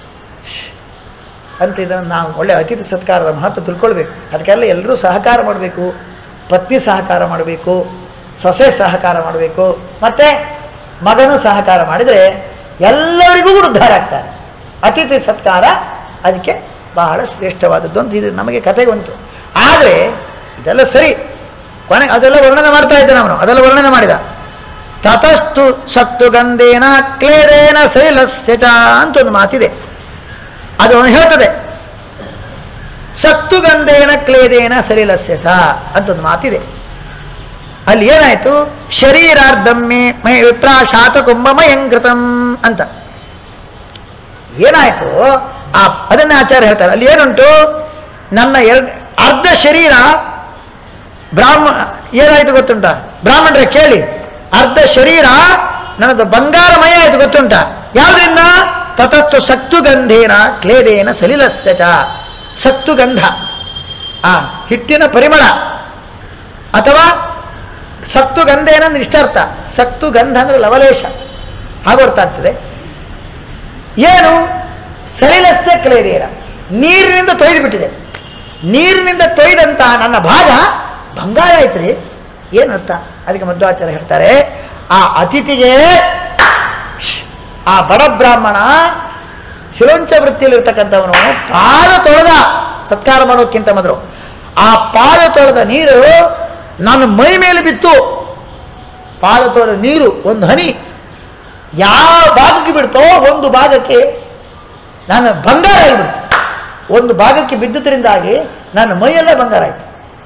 ಅಂತ ಇದನ್ನು ನಾವು ಒಳ್ಳೆ ಅತಿಥಿ ಸತ್ಕಾರದ ಮಹತ್ವ ತಿಳ್ಕೊಳ್ಬೇಕು ಅದಕ್ಕೆಲ್ಲ ಎಲ್ಲರೂ ಸಹಕಾರ ಮಾಡಬೇಕು ಪತ್ನಿ ಸಹಕಾರ ಮಾಡಬೇಕು ಸೊಸೆ ಸಹಕಾರ ಮಾಡಬೇಕು ಮತ್ತು ಮಗನೂ ಸಹಕಾರ ಮಾಡಿದರೆ ಎಲ್ಲರಿಗೂ ಕೂಡ ಉದ್ಧಾರ ಆಗ್ತಾರೆ ಅತಿಥಿ ಸತ್ಕಾರ ಅದಕ್ಕೆ ಬಹಳ ಶ್ರೇಷ್ಠವಾದದ್ದು ಅಂತ ಇದು ನಮಗೆ ಕಥೆಗೆ ಬಂತು ಆದರೆ ಇದೆಲ್ಲ ಸರಿ ಕೊನೆ ಅದೆಲ್ಲ ವರ್ಣನೆ ಮಾಡ್ತಾ ಇದ್ದೆ ನಾನು ಅದೆಲ್ಲ ವರ್ಣನೆ ಮಾಡಿದ ತತಸ್ತು ಸತ್ತು ಗಂಧೇನ ಕ್ಲೇರೇನ ಶೈಲಸ್ಯ ಚ ಅಂತ ಒಂದು ಮಾತಿದೆ ಅದು ಅವನು ಹೇಳ್ತದೆ ಸತ್ತು ಗಂಧೇನ ಕ್ಲೇದೇನ ಸಲಿಲಸ್ಯ ಸ ಅಂತ ಒಂದು ಮಾತಿದೆ ಅಲ್ಲಿ ಏನಾಯಿತು ಶರೀರಾರ್ಧಮ್ಮೆ ಮೈ ವಿಪ್ರಾಶಾತ ಕುಂಭಮಯಂಕೃತಂ ಅಂತ ಏನಾಯಿತು ಆ ಅದನ್ನೇ ಆಚಾರ್ಯ ಹೇಳ್ತಾರೆ ಅಲ್ಲಿ ಏನುಂಟು ನನ್ನ ಎರಡು ಅರ್ಧ ಶರೀರ ಬ್ರಾಹ್ಮ ಏನಾಯ್ತು ಗೊತ್ತುಂಟ ಬ್ರಾಹ್ಮಣರೇ ಕೇಳಿ ಅರ್ಧ ಶರೀರ ನನ್ನದು ಬಂಗಾರಮಯ ಆಯ್ತು ಗೊತ್ತುಂಟ ಯಾವುದರಿಂದ ತತತ್ವ ಸತ್ತುಗಂಧೇನ ಕ್ಲೇದೇನ ಸಲಿಲಸ್ಯ ಚ ಸತ್ತುಗಂಧ ಆ ಹಿಟ್ಟಿನ ಪರಿಮಳ ಅಥವಾ ಸತ್ತುಗಂಧೇನ ಅಂದ್ರೆ ಇಷ್ಟರ್ಥ ಸತ್ತುಗಂಧ ಅಂದ್ರೆ ಲವಲೇಶ ಹಾಗೂ ಅರ್ಥ ಆಗ್ತದೆ ಏನು ಸಲಿಲಸ್ಯ ಕ್ಲೇದೇನ ನೀರಿನಿಂದ ತೊಯ್ದು ಬಿಟ್ಟಿದೆ ನೀರಿನಿಂದ ತೊಯ್ದಂತ ನನ್ನ ಭಾಗ ಬಂಗಾರ ಆಯ್ತ್ರಿ ಏನರ್ಥ ಅದಕ್ಕೆ ಮಧ್ವಾಚಾರ್ಯ ಹೇಳ್ತಾರೆ ಆ ಅತಿಥಿಗೆ ಶ್ಶ್, ಆ ಬಡ ಬ್ರಾಹ್ಮಣ ಶಿರೋಂಚ ವೃತ್ತಿಯಲ್ಲಿರ್ತಕ್ಕಂಥವನು ಪಾದ ತೊಳೆದ ಸತ್ಕಾರ ಮಾಡೋದಕ್ಕಿಂತ ಮೊದಲು ಆ ಪಾದ ತೊಳೆದ ನೀರು ನನ್ನ ಮೈ ಮೇಲೆ ಬಿತ್ತು ಪಾದ ತೊಳೆದ ನೀರು ಒಂದು ಹನಿ ಯಾವ ಭಾಗಕ್ಕೆ ಬಿಡ್ತೋ ಒಂದು ಭಾಗಕ್ಕೆ ನಾನು ಬಂಗಾರ ಆಗಿಬಿಡ್ತು ಒಂದು ಭಾಗಕ್ಕೆ ಬಿದ್ದುದರಿಂದಾಗಿ ನನ್ನ ಮೈಯೆಲ್ಲ ಬಂಗಾರ ಆಯಿತು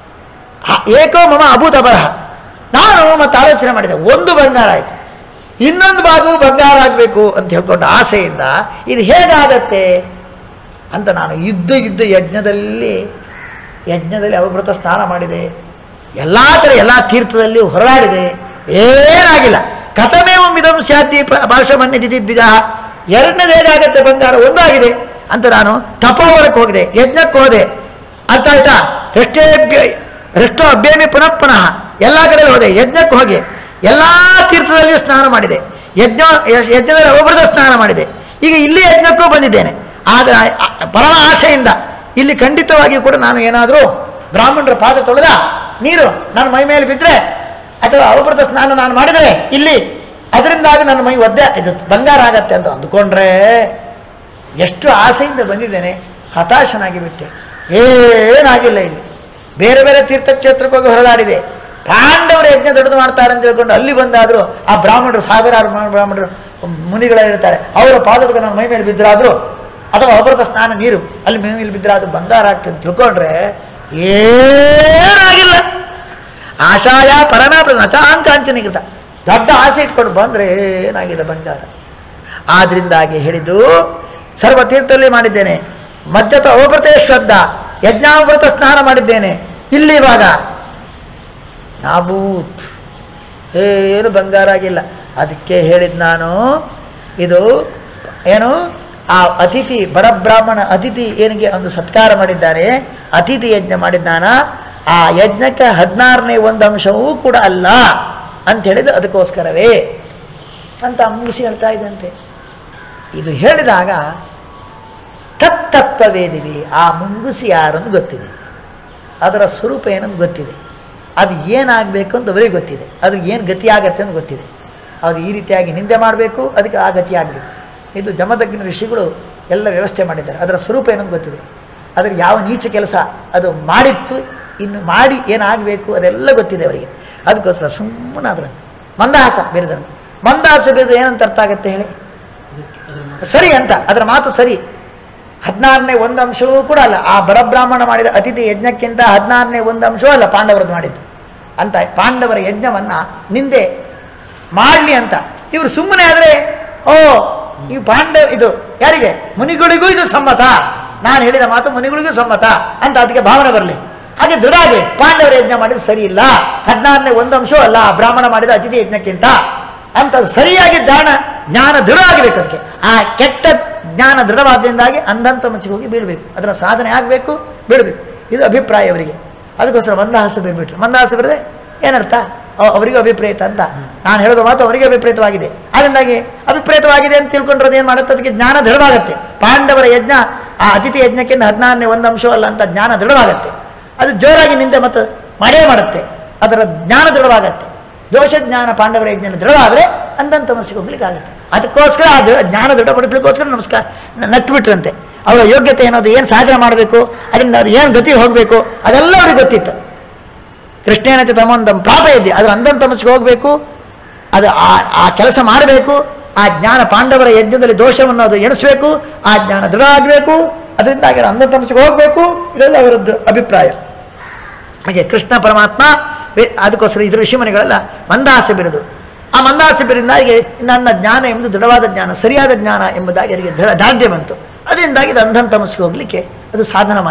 ಏಕೋ ಮಮ ಅಭೂತ ಬರಹ ನಾನು ಮತ್ತೆ ಆಲೋಚನೆ ಮಾಡಿದೆ ಒಂದು ಬಂಗಾರ ಆಯಿತು ಇನ್ನೊಂದು ಭಾಗವು ಬಂಗಾರ ಆಗಬೇಕು ಅಂತ ಹೇಳ್ಕೊಂಡು ಆಸೆಯಿಂದ ಇದು ಹೇಗಾಗತ್ತೆ ಅಂತ ನಾನು ಯುದ್ಧ ಯುದ್ಧ ಯಜ್ಞದಲ್ಲಿ ಯಜ್ಞದಲ್ಲಿ ಅವಭೃತ ಸ್ನಾನ ಮಾಡಿದೆ ಎಲ್ಲ ಕಡೆ ಎಲ್ಲ ತೀರ್ಥದಲ್ಲಿ ಹೊರಡಾಡಿದೆ ಏನಾಗಿಲ್ಲ ಕಥಮೇವ ಮಿದಂ ಸ್ಯಾತಿ ಭಾಷಮನ್ಯದಿದ್ದಿಜ ಎರಡನೇದು ಹೇಗಾಗತ್ತೆ ಬಂಗಾರ ಒಂದಾಗಿದೆ ಅಂತ ನಾನು ತಪೋವರಕ್ಕೆ ಹೋಗಿದೆ ಯಜ್ಞಕ್ಕೆ ಹೋದೆ ಅರ್ಥ ಆಯ್ತಾ ಎಷ್ಟೇ ಎಷ್ಟೋ ಅಭ್ಯಮಿ ಪುನಃ ಪುನಃ ಎಲ್ಲ ಕಡೆ ಹೋದೆ ಯಜ್ಞಕ್ಕೆ ಹೋಗಿ ಎಲ್ಲ ತೀರ್ಥದಲ್ಲಿ ಸ್ನಾನ ಮಾಡಿದೆ ಯಜ್ಞ ಯಜ್ಞದಲ್ಲಿ ಅವಭೃತ ಸ್ನಾನ ಮಾಡಿದೆ ಈಗ ಇಲ್ಲಿ ಯಜ್ಞಕ್ಕೂ ಬಂದಿದ್ದೇನೆ ಆದರೆ ಆ- ಪರಮ ಆಸೆಯಿಂದ ಇಲ್ಲಿ ಖಂಡಿತವಾಗಿ ಕೂಡ ನಾನು ಏನಾದರೂ ಬ್ರಾಹ್ಮಣರ ಪಾದ ತೊಳೆದ ನೀರು ನನ್ನ ಮೈ ಮೇಲೆ ಬಿದ್ದರೆ ಅಥವಾ ಅವಭೃತ ಸ್ನಾನ ನಾನು ಮಾಡಿದರೆ ಇಲ್ಲಿ ಅದರಿಂದಾಗಿ ನನ್ನ ಮೈ ಒದ್ದೆ ಇದು ಬಂಗಾರ ಆಗತ್ತೆ ಅಂತ ಅಂದುಕೊಂಡ್ರೆ ಎಷ್ಟು ಆಸೆಯಿಂದ ಬಂದಿದ್ದೇನೆ ಹತಾಶನಾಗಿ ಬಿಟ್ಟೆ ಏನಾಗಿಲ್ಲ ಇಲ್ಲಿ ಬೇರೆ ಬೇರೆ ತೀರ್ಥಕ್ಷೇತ್ರಕ್ಕೆ ಹೋಗಿ ಹೊರಡಾಡಿದೆ ಪಾಂಡವರು ಯಜ್ಞ ದೊಡ್ಡದು ಮಾಡ್ತಾರೆ ಅಂತ ಹೇಳ್ಕೊಂಡು ಅಲ್ಲಿ ಬಂದಾದರೂ ಆ ಬ್ರಾಹ್ಮಣರು ಸಾವಿರಾರು ಬ್ರಾಹ್ಮ- ಬ್ರಾಹ್ಮಣರು ಮುನಿಗಳಿರ್ತಾರೆ ಅವರ ಪಾದಕ್ಕೆ ನನ್ನ ಮೈ ಮೇಲೆ ಬಿದ್ದರಾದರೂ ಅಥವಾ ಅಮೃತ ಸ್ನಾನ ನೀರು ಅಲ್ಲಿ ಮೈ ಮೇಲೆ ಬಿದ್ದರೆ ಅದು ಬಂಗಾರ ಆಗ್ತದೆ ಅಂತ ತಿಳ್ಕೊಂಡ್ರೆ ಏನಾಗಿಲ್ಲ ಆಶಾಯ ಪರಮ ನಚಾಂಕಾಂಚನಿಕೃತ ದೊಡ್ಡ ಆಸೆ ಇಟ್ಕೊಂಡು ಬಂದರೆ ಏನಾಗಿಲ್ಲ ಬಂಗಾರ ಆದ್ರಿಂದಾಗಿ ಹೇಳಿದ್ದು ಸರ್ವತೀರ್ಥದಲ್ಲಿ ಮಾಡಿದ್ದೇನೆ ಮಜ್ಜತ ಅವಭೃತೆ ಶ್ರದ್ಧ ಯಜ್ಞಾಮೃತ ಸ್ನಾನ ಮಾಡಿದ್ದೇನೆ ಇಲ್ಲಿ ಇವಾಗ ನಾಬೂತ್ ಏನು ಬಂಗಾರ ಆಗಿಲ್ಲ ಅದಕ್ಕೆ ಹೇಳಿದ್ ನಾನು ಇದು ಏನು ಆ ಅತಿಥಿ ಬಡ ಬ್ರಾಹ್ಮಣ ಅತಿಥಿ ಏನಿಗೆ ಒಂದು ಸತ್ಕಾರ ಮಾಡಿದ್ದಾರೆ ಅತಿಥಿ ಯಜ್ಞ ಮಾಡಿದ್ದಾನ ಆ ಯಜ್ಞಕ್ಕೆ ಹದಿನಾರನೇ ಒಂದು ಅಂಶವೂ ಕೂಡ ಅಲ್ಲ ಅಂತ ಹೇಳಿದ್ದು ಅದಕ್ಕೋಸ್ಕರವೇ ಅಂತ ಮುಗಿಸಿ ಹೇಳ್ತಾ ಇದ್ದಂತೆ ಇದು ಹೇಳಿದಾಗ ತತ್ತತ್ವವೇದಿವಿ ಆ ಮುಂಗುಸಿ ಯಾರನ್ನು ಗೊತ್ತಿದೆ ಅದರ ಸ್ವರೂಪ ಏನಂತ ಗೊತ್ತಿದೆ ಅದು ಏನಾಗಬೇಕು ಅಂತ ಅವರಿಗೆ ಗೊತ್ತಿದೆ ಅದು ಏನು ಗತಿ ಆಗತ್ತೆ ಅಂತ ಗೊತ್ತಿದೆ ಅದು ಈ ರೀತಿಯಾಗಿ ನಿಂದೆ ಮಾಡಬೇಕು ಅದಕ್ಕೆ ಆ ಗತಿ ಆಗಬೇಕು ಇದು ಜಮದಗ್ಗಿನ ಋಷಿಗಳು ಎಲ್ಲ ವ್ಯವಸ್ಥೆ ಮಾಡಿದ್ದಾರೆ ಅದರ ಸ್ವರೂಪ ಏನಂತ ಗೊತ್ತಿದೆ ಅದ್ರ ಯಾವ ನೀಚ ಕೆಲಸ ಅದು ಮಾಡಿತ್ತು ಇನ್ನು ಮಾಡಿ ಏನಾಗಬೇಕು ಅದೆಲ್ಲ ಗೊತ್ತಿದೆ ಅವರಿಗೆ ಅದಕ್ಕೋಸ್ಕರ ಸುಮ್ಮನೆ ಅದರ ಮಂದಹಾಸ ಬೇರೆದನ್ನು ಮಂದಹಾಸ ಬೇರೆ ಏನಂತ ಅರ್ಥ ಆಗುತ್ತೆ ಹೇಳಿ ಸರಿ ಅಂತ ಅದರ ಮಾತು ಸರಿ ಹದಿನಾರನೇ ಒಂದು ಅಂಶವೂ ಕೂಡ ಅಲ್ಲ ಆ ಬಡ ಬ್ರಾಹ್ಮಣ ಮಾಡಿದ ಅತಿಥಿ ಯಜ್ಞಕ್ಕಿಂತ ಹದಿನಾರನೇ ಒಂದು ಅಂಶವೂ ಅಲ್ಲ ಪಾಂಡವರದ್ದು ಮಾಡಿದ್ದು ಅಂತ ಪಾಂಡವರ ಯಜ್ಞವನ್ನು ನಿಂದೆ ಮಾಡಲಿ ಅಂತ ಇವರು ಸುಮ್ಮನೆ ಆದರೆ ಓ ಈ ಪಾಂಡವ ಇದು ಯಾರಿಗೆ ಮುನಿಗಳಿಗೂ ಇದು ಸಮ್ಮತ ನಾನು ಹೇಳಿದ ಮಾತು ಮುನಿಗಳಿಗೂ ಸಮ್ಮತ ಅಂತ ಅದಕ್ಕೆ ಭಾವನೆ ಬರಲಿ ಹಾಗೆ ದೃಢ ಆಗಿ ಪಾಂಡವರ ಯಜ್ಞ ಮಾಡಿದ ಸರಿ ಇಲ್ಲ ಹದಿನಾರನೇ ಒಂದು ಅಂಶವೂ ಅಲ್ಲ ಆ ಬ್ರಾಹ್ಮಣ ಮಾಡಿದ ಅತಿಥಿ ಯಜ್ಞಕ್ಕಿಂತ ಅಂತ ಸರಿಯಾಗಿ ಜ್ಞಾನ ಜ್ಞಾನ ದೃಢ ಆಗಬೇಕು ಅದಕ್ಕೆ ಆ ಕೆಟ್ಟ ಜ್ಞಾನ ದೃಢವಾದ್ದರಿಂದಾಗಿ ಅಂದಂತ ಮಚ್ಚಿಗೆ ಹೋಗಿ ಬೀಳಬೇಕು ಅದರ ಸಾಧನೆ ಆಗಬೇಕು ಬೀಳಬೇಕು ಇದು ಅಭಿಪ್ರಾಯ ಅವರಿಗೆ ಅದಕ್ಕೋಸ್ಕರ ಮಂದಹಾಸ ಬೀಳ್ಬಿಟ್ರು ಮಂದಹಾಸ ಬರದೆ ಏನರ್ಥ ಅವ- ಅವರಿಗೂ ಅಭಿಪ್ರೇತ ಅಂತ ನಾನು ಹೇಳೋದು ಮಾತು ಅವರಿಗೆ ಅಭಿಪ್ರೇತವಾಗಿದೆ ಅದರಿಂದಾಗಿ ಅಭಿಪ್ರೇತವಾಗಿದೆ ಅಂತ ತಿಳ್ಕೊಂಡ್ರೆ ಏನು ಮಾಡುತ್ತೆ ಅದಕ್ಕೆ ಜ್ಞಾನ ದೃಢವಾಗುತ್ತೆ ಪಾಂಡವರ ಯಜ್ಞ ಆ ಅತಿಥಿ ಯಜ್ಞಕ್ಕಿಂತ ಹದಿನಾರನೇ ಒಂದು ಅಂಶ ಅಲ್ಲ ಅಂತ ಜ್ಞಾನ ದೃಢವಾಗುತ್ತೆ ಅದು ಜೋರಾಗಿ ನಿಂದೆ ಮತ್ತು ಮಾಡೇ ಮಾಡುತ್ತೆ ಅದರ ಜ್ಞಾನ ದೃಢವಾಗತ್ತೆ ದೋಷ ಜ್ಞಾನ ಪಾಂಡವರ ಯಜ್ಞ ದೃಢವಾದರೆ ಅಂದಂತ ಮನಸ್ಸಿಗೆ ಹೋಗ್ಲಿಕ್ಕೆ ಆಗುತ್ತೆ ಅದಕ್ಕೋಸ್ಕರ ಆ ದೃಢ ಜ್ಞಾನ ದೃಢಪಡಿಸ್ಲಿಕ್ಕೋಸ್ಕರ ನಮಸ್ಕಾರ ನಟ್ಬಿಟ್ರಂತೆ ಅವರ ಯೋಗ್ಯತೆ ಏನೋದು ಏನು ಸಾಧನೆ ಮಾಡಬೇಕು ಅದರಿಂದ ಅವ್ರು ಏನು ಗತಿ ಹೋಗಬೇಕು ಅದೆಲ್ಲ ಅವ್ರಿಗೆ ಗೊತ್ತಿತ್ತು ಕೃಷ್ಣೇನ ಚ ತಮೊಂದಂ ಪ್ರಾಪ ಇದ್ದೆ ಅದರ ಅಂದಂತ ಮನಸ್ಸಿಗೆ ಹೋಗಬೇಕು ಅದು ಆ ಆ ಕೆಲಸ ಮಾಡಬೇಕು ಆ ಜ್ಞಾನ ಪಾಂಡವರ ಯಜ್ಞದಲ್ಲಿ ದೋಷವನ್ನು ಅದು ಎಣಿಸ್ಬೇಕು ಆ ಜ್ಞಾನ ದೃಢ ಆಗಬೇಕು ಅದರಿಂದಾಗಿ ಅಂದಂತ ಮನಸ್ಸಿಗೆ ಹೋಗಬೇಕು ಇದೆಲ್ಲ ಅವರದ್ದು ಅಭಿಪ್ರಾಯ ಹಾಗೆ ಕೃಷ್ಣ ಪರಮಾತ್ಮ ವೇ- ಅದಕ್ಕೋಸ್ಕರ ಇದ್ರ ಋಷಿಮುನಿಗಳೆಲ್ಲ ಮಂದಹಾಸ ಬಿರಿದ್ರು ಆ ಮಂದಹಾಸ ಬಿರಿಂದಾಗಿ ನನ್ನ ಜ್ಞಾನ ಎಂಬುದು ದೃಢವಾದ ಜ್ಞಾನ ಸರಿಯಾದ ಜ್ಞಾನ ಎಂಬುದಾಗಿ ಅವರಿಗೆ ದೃಢ ದಾರ್ಢ್ಯ ಬಂತು ಅದರಿಂದಾಗಿ ಇದು ಅಂಧನ್ ತಮಸ್ಸಿಗೆ ಹೋಗಲಿಕ್ಕೆ ಅದು ಸಾಧನವಾಯಿತು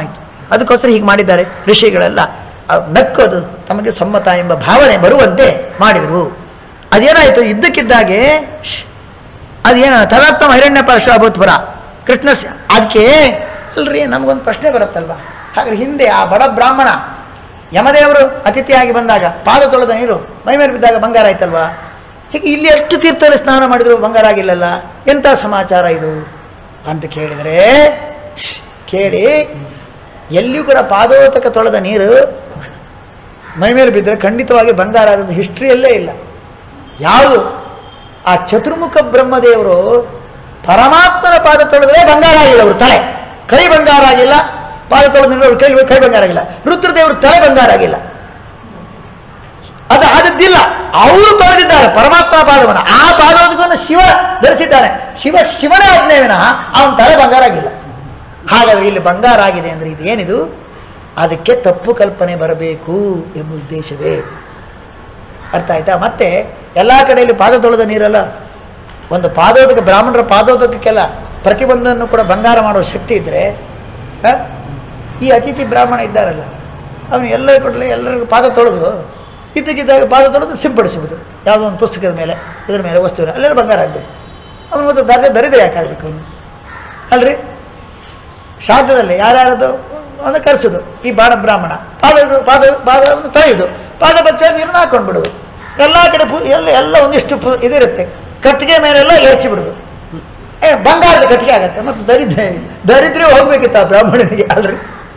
ಅದಕ್ಕೋಸ್ಕರ ಹೀಗೆ ಮಾಡಿದ್ದಾರೆ ಋಷಿಗಳೆಲ್ಲ ಅವ್ ನಕ್ಕೋದು ತಮಗೆ ಸಮ್ಮತ ಎಂಬ ಭಾವನೆ ಬರುವಂತೆ ಮಾಡಿದರು ಅದೇನಾಯಿತು ಇದ್ದಕ್ಕಿದ್ದಾಗೆ ಶ್, ಅದೇನು ತದಾತ್ಮ ಹಿರಣ್ಯ ಪರಶುಭೂತ್ಪುರ ಕೃಷ್ಣ ಸ- ಅದಕ್ಕೆ ಅಲ್ರಿ ನಮಗೊಂದು ಪ್ರಶ್ನೆ ಬರುತ್ತಲ್ವ ಹಾಗಾದ್ರೆ ಹಿಂದೆ ಆ ಬಡ ಬ್ರಾಹ್ಮಣ ಯಮದೇವರು ಅತಿಥಿಯಾಗಿ ಬಂದಾಗ ಪಾದ ತೊಳೆದ ನೀರು ಮೈಮೇಲೆ ಬಿದ್ದಾಗ ಬಂಗಾರ ಆಯ್ತಲ್ವಾ ಹೀಗೆ ಇಲ್ಲಿ ಎಷ್ಟು ತೀರ್ಥದಲ್ಲಿ ಸ್ನಾನ ಮಾಡಿದ್ರು ಬಂಗಾರ ಆಗಿಲ್ಲಲ್ಲ ಎಂಥ ಸಮಾಚಾರ ಇದು ಅಂತ ಕೇಳಿದರೆ ಶ್, ಕೇಳಿ ಎಲ್ಲಿಯೂ ಕೂಡ ಪಾದೋತಕ ತೊಳೆದ ನೀರು ಮೈಮೇಲೆ ಬಿದ್ದರೆ ಖಂಡಿತವಾಗಿ ಬಂಗಾರ ಆದದ್ದು ಹಿಸ್ಟ್ರಿಯಲ್ಲೇ ಇಲ್ಲ ಯಾವುದು ಆ ಚತುರ್ಮುಖ ಬ್ರಹ್ಮದೇವರು ಪರಮಾತ್ಮನ ಪಾದ ತೊಳೆದ್ರೆ ಬಂಗಾರ ಆಗಿಲ್ಲ ಅವರು ತಲೆ ಕೈ ಬಂಗಾರ ಆಗಿಲ್ಲ ಪಾದ ತೊಳೆದ್ರೆ ಅವ್ರ ಕೈ ಕೈ ಬಂಗಾರ ಆಗಿಲ್ಲ ರುದ್ರದೇವರು ತಲೆ ಬಂಗಾರ ಆಗಿಲ್ಲ ಅದು ಆದದ್ದಿಲ್ಲ ಅವರು ತೊಳೆದಿದ್ದಾರೆ ಪರಮಾತ್ಮ ಪಾದವನ್ನು ಆ ಪಾದವನ್ನು ಶಿವ ಧರಿಸಿದ್ದಾನೆ ಶಿವ ಶಿವನೇ ಆಜ್ಞೆ ವಿನಃ ಅವನ ತಲೆ ಬಂಗಾರ ಆಗಿಲ್ಲ ಹಾಗಾದ್ರೆ ಇಲ್ಲಿ ಬಂಗಾರ ಆಗಿದೆ ಅಂದ್ರೆ ಇದೇನಿದು ಅದಕ್ಕೆ ತಪ್ಪು ಕಲ್ಪನೆ ಬರಬೇಕು ಎಂಬ ಉದ್ದೇಶವೇ ಅರ್ಥ ಆಯ್ತಾ ಮತ್ತೆ ಎಲ್ಲ ಕಡೆಯಲ್ಲಿ ಪಾದ ತೊಳೆದ ನೀರಲ್ಲ ಒಂದು ಪಾದೋದಕ ಬ್ರಾಹ್ಮಣರ ಪಾದೋದಕಕ್ಕೆಲ್ಲ ಪ್ರತಿಯೊಂದನ್ನು ಕೂಡ ಬಂಗಾರ ಮಾಡುವ ಶಕ್ತಿ ಇದ್ದರೆ ಆ, ಈ ಅತಿಥಿ ಬ್ರಾಹ್ಮಣ ಇದ್ದಾರಲ್ಲ ಅವನು ಎಲ್ಲರ ಕೊಡಲಿ ಎಲ್ಲರಿಗೂ ಪಾದ ತೊಳೆದು ಇದ್ದಕ್ಕಿದ್ದಾಗ ಪಾದ ತೊಳೆದು ಸಿಂಪಡಿಸುವುದು ಯಾವುದೋ ಒಂದು ಪುಸ್ತಕದ ಮೇಲೆ ಇದರ ಮೇಲೆ ವಸ್ತುವಿನ ಅಲ್ಲೆಲ್ಲ ಬಂಗಾರ ಆಗಬೇಕು ಅವನು ಒಂದು ದರ ದರಿದ್ರೆ ಯಾಕಾಗಬೇಕು ಅವನು ಅಲ್ರಿ ಶ್ರಾದ್ದದಲ್ಲಿ ಯಾರ್ಯಾರದು ಒಂದು ಕರೆಸೋದು ಈ ಬಾಣ ಬ್ರಾಹ್ಮಣ ಪಾದ ಪಾದ ಪಾದವನ್ನು ತೊಳೆಯುವುದು ಪಾದ ಬಚ್ಚ ನೀರನ್ನು ಹಾಕೊಂಡು ಬಿಡೋದು ಎಲ್ಲ ಕಡೆ ಪು ಎಲ್ಲ ಎಲ್ಲ ಒಂದಿಷ್ಟು ಪು ಇದಿರುತ್ತೆ ಕಟ್ಟಿಗೆ ಮೇಲೆಲ್ಲ ಎರಚಿ ಬಿಡೋದು ಏ ಬಂಗಾರದ ಕಟ್ಟಿಗೆ ಆಗತ್ತೆ ಮತ್ತು ದರಿದ್ರೆ ದರಿದ್ರೆ ಹೋಗ್ಬೇಕಿತ್ತು ಆ ಬ್ರಾಹ್ಮಣನಿಗೆ ಅಲ್ರಿ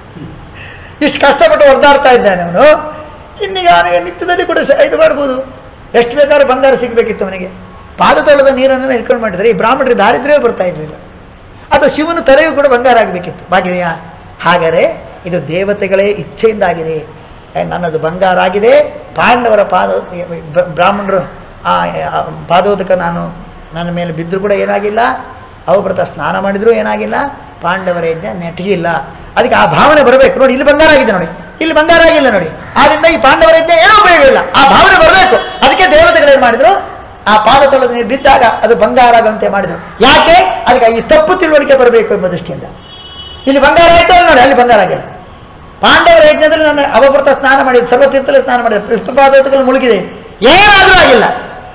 ಇಷ್ಟು ಕಷ್ಟಪಟ್ಟು ಹೊಡೆದಾಡ್ತಾ ಇದ್ದಾನೆ ಅವನು ಇನ್ನೀಗ ಅವನಿಗೆ ನಿತ್ಯದಲ್ಲಿ ಕೂಡ ಸ- ಇದು ಮಾಡ್ಬೋದು ಎಷ್ಟು ಬೇಕಾದ್ರೂ ಬಂಗಾರ ಸಿಗಬೇಕಿತ್ತು ಅವನಿಗೆ ಪಾದ ತೊಳೆದ ನೀರನ್ನು ಇಟ್ಕೊಂಡು ಮಾಡಿದರೆ ಈ ಬ್ರಾಹ್ಮಣರಿಗೆ ದಾರಿದ್ರ್ಯವೇ ಬರ್ತಾ ಇರಲಿಲ್ಲ ಅದು ಶಿವನ ತಲೆಯೂ ಕೂಡ ಬಂಗಾರ ಆಗಬೇಕಿತ್ತು ಬಾಗಿದೆಯಾ ಹಾಗಾದರೆ ಇದು ದೇವತೆಗಳೇ ಇಚ್ಛೆಯಿಂದಾಗಿದೆ ಏ, ನನ್ನದು ಬಂಗಾರ ಆಗಿದೆ ಪಾಂಡವರ ಪಾದ ಬ- ಬ್ರಾಹ್ಮಣರು ಆ ಆ ಪಾದೋದಕ ನಾನು ನನ್ನ ಮೇಲೆ ಬಿದ್ದರೂ ಕೂಡ ಏನಾಗಿಲ್ಲ ಅವಭೃತ ಸ್ನಾನ ಮಾಡಿದರೂ ಏನಾಗಿಲ್ಲ ಪಾಂಡವರ ಯಜ್ಞ ನೆಟಗಿಲ್ಲ ಅದಕ್ಕೆ ಆ ಭಾವನೆ ಬರಬೇಕು ನೋಡಿ ಇಲ್ಲಿ ಬಂಗಾರ ಆಗಿದೆ ನೋಡಿ ಇಲ್ಲಿ ಬಂಗಾರ ಆಗಿಲ್ಲ ನೋಡಿ ಆದ್ರಿಂದ ಈ ಪಾಂಡವರ ಯಜ್ಞ ಏನೂ ಉಪಯೋಗ ಇಲ್ಲ ಆ ಭಾವನೆ ಬರಬೇಕು ಅದಕ್ಕೆ ದೇವತೆಗಳೇನು ಮಾಡಿದ್ರು ಆ ಪಾದ ತೊಳೆದ ನೀರು ಬಿದ್ದಾಗ ಅದು ಬಂಗಾರ ಆಗುವಂತೆ ಮಾಡಿದರು ಯಾಕೆ ಅದಕ್ಕೆ ಈ ತಪ್ಪು ತಿಳುವಳಿಕೆ ಬರಬೇಕು ಎಂಬ ದೃಷ್ಟಿಯಿಂದ ಇಲ್ಲಿ ಬಂಗಾರ ಆಯಿತು ಅಲ್ಲಿ ನೋಡಿ ಅಲ್ಲಿ ಬಂಗಾರ ಆಗಿಲ್ಲ ಪಾಂಡವರ ಯಜ್ಞದಲ್ಲಿ ನಾನು ಅವಭೃತ ಸ್ನಾನ ಮಾಡಿದ ಸರ್ವತೀರ್ಥದಲ್ಲಿ ಸ್ನಾನ ಮಾಡಿದ ಪುಷ್ಪಪಾದೋತಕಲ್ಲಿ ಮುಳುಗಿದೆ ಏನಾದರೂ ಆಗಿಲ್ಲ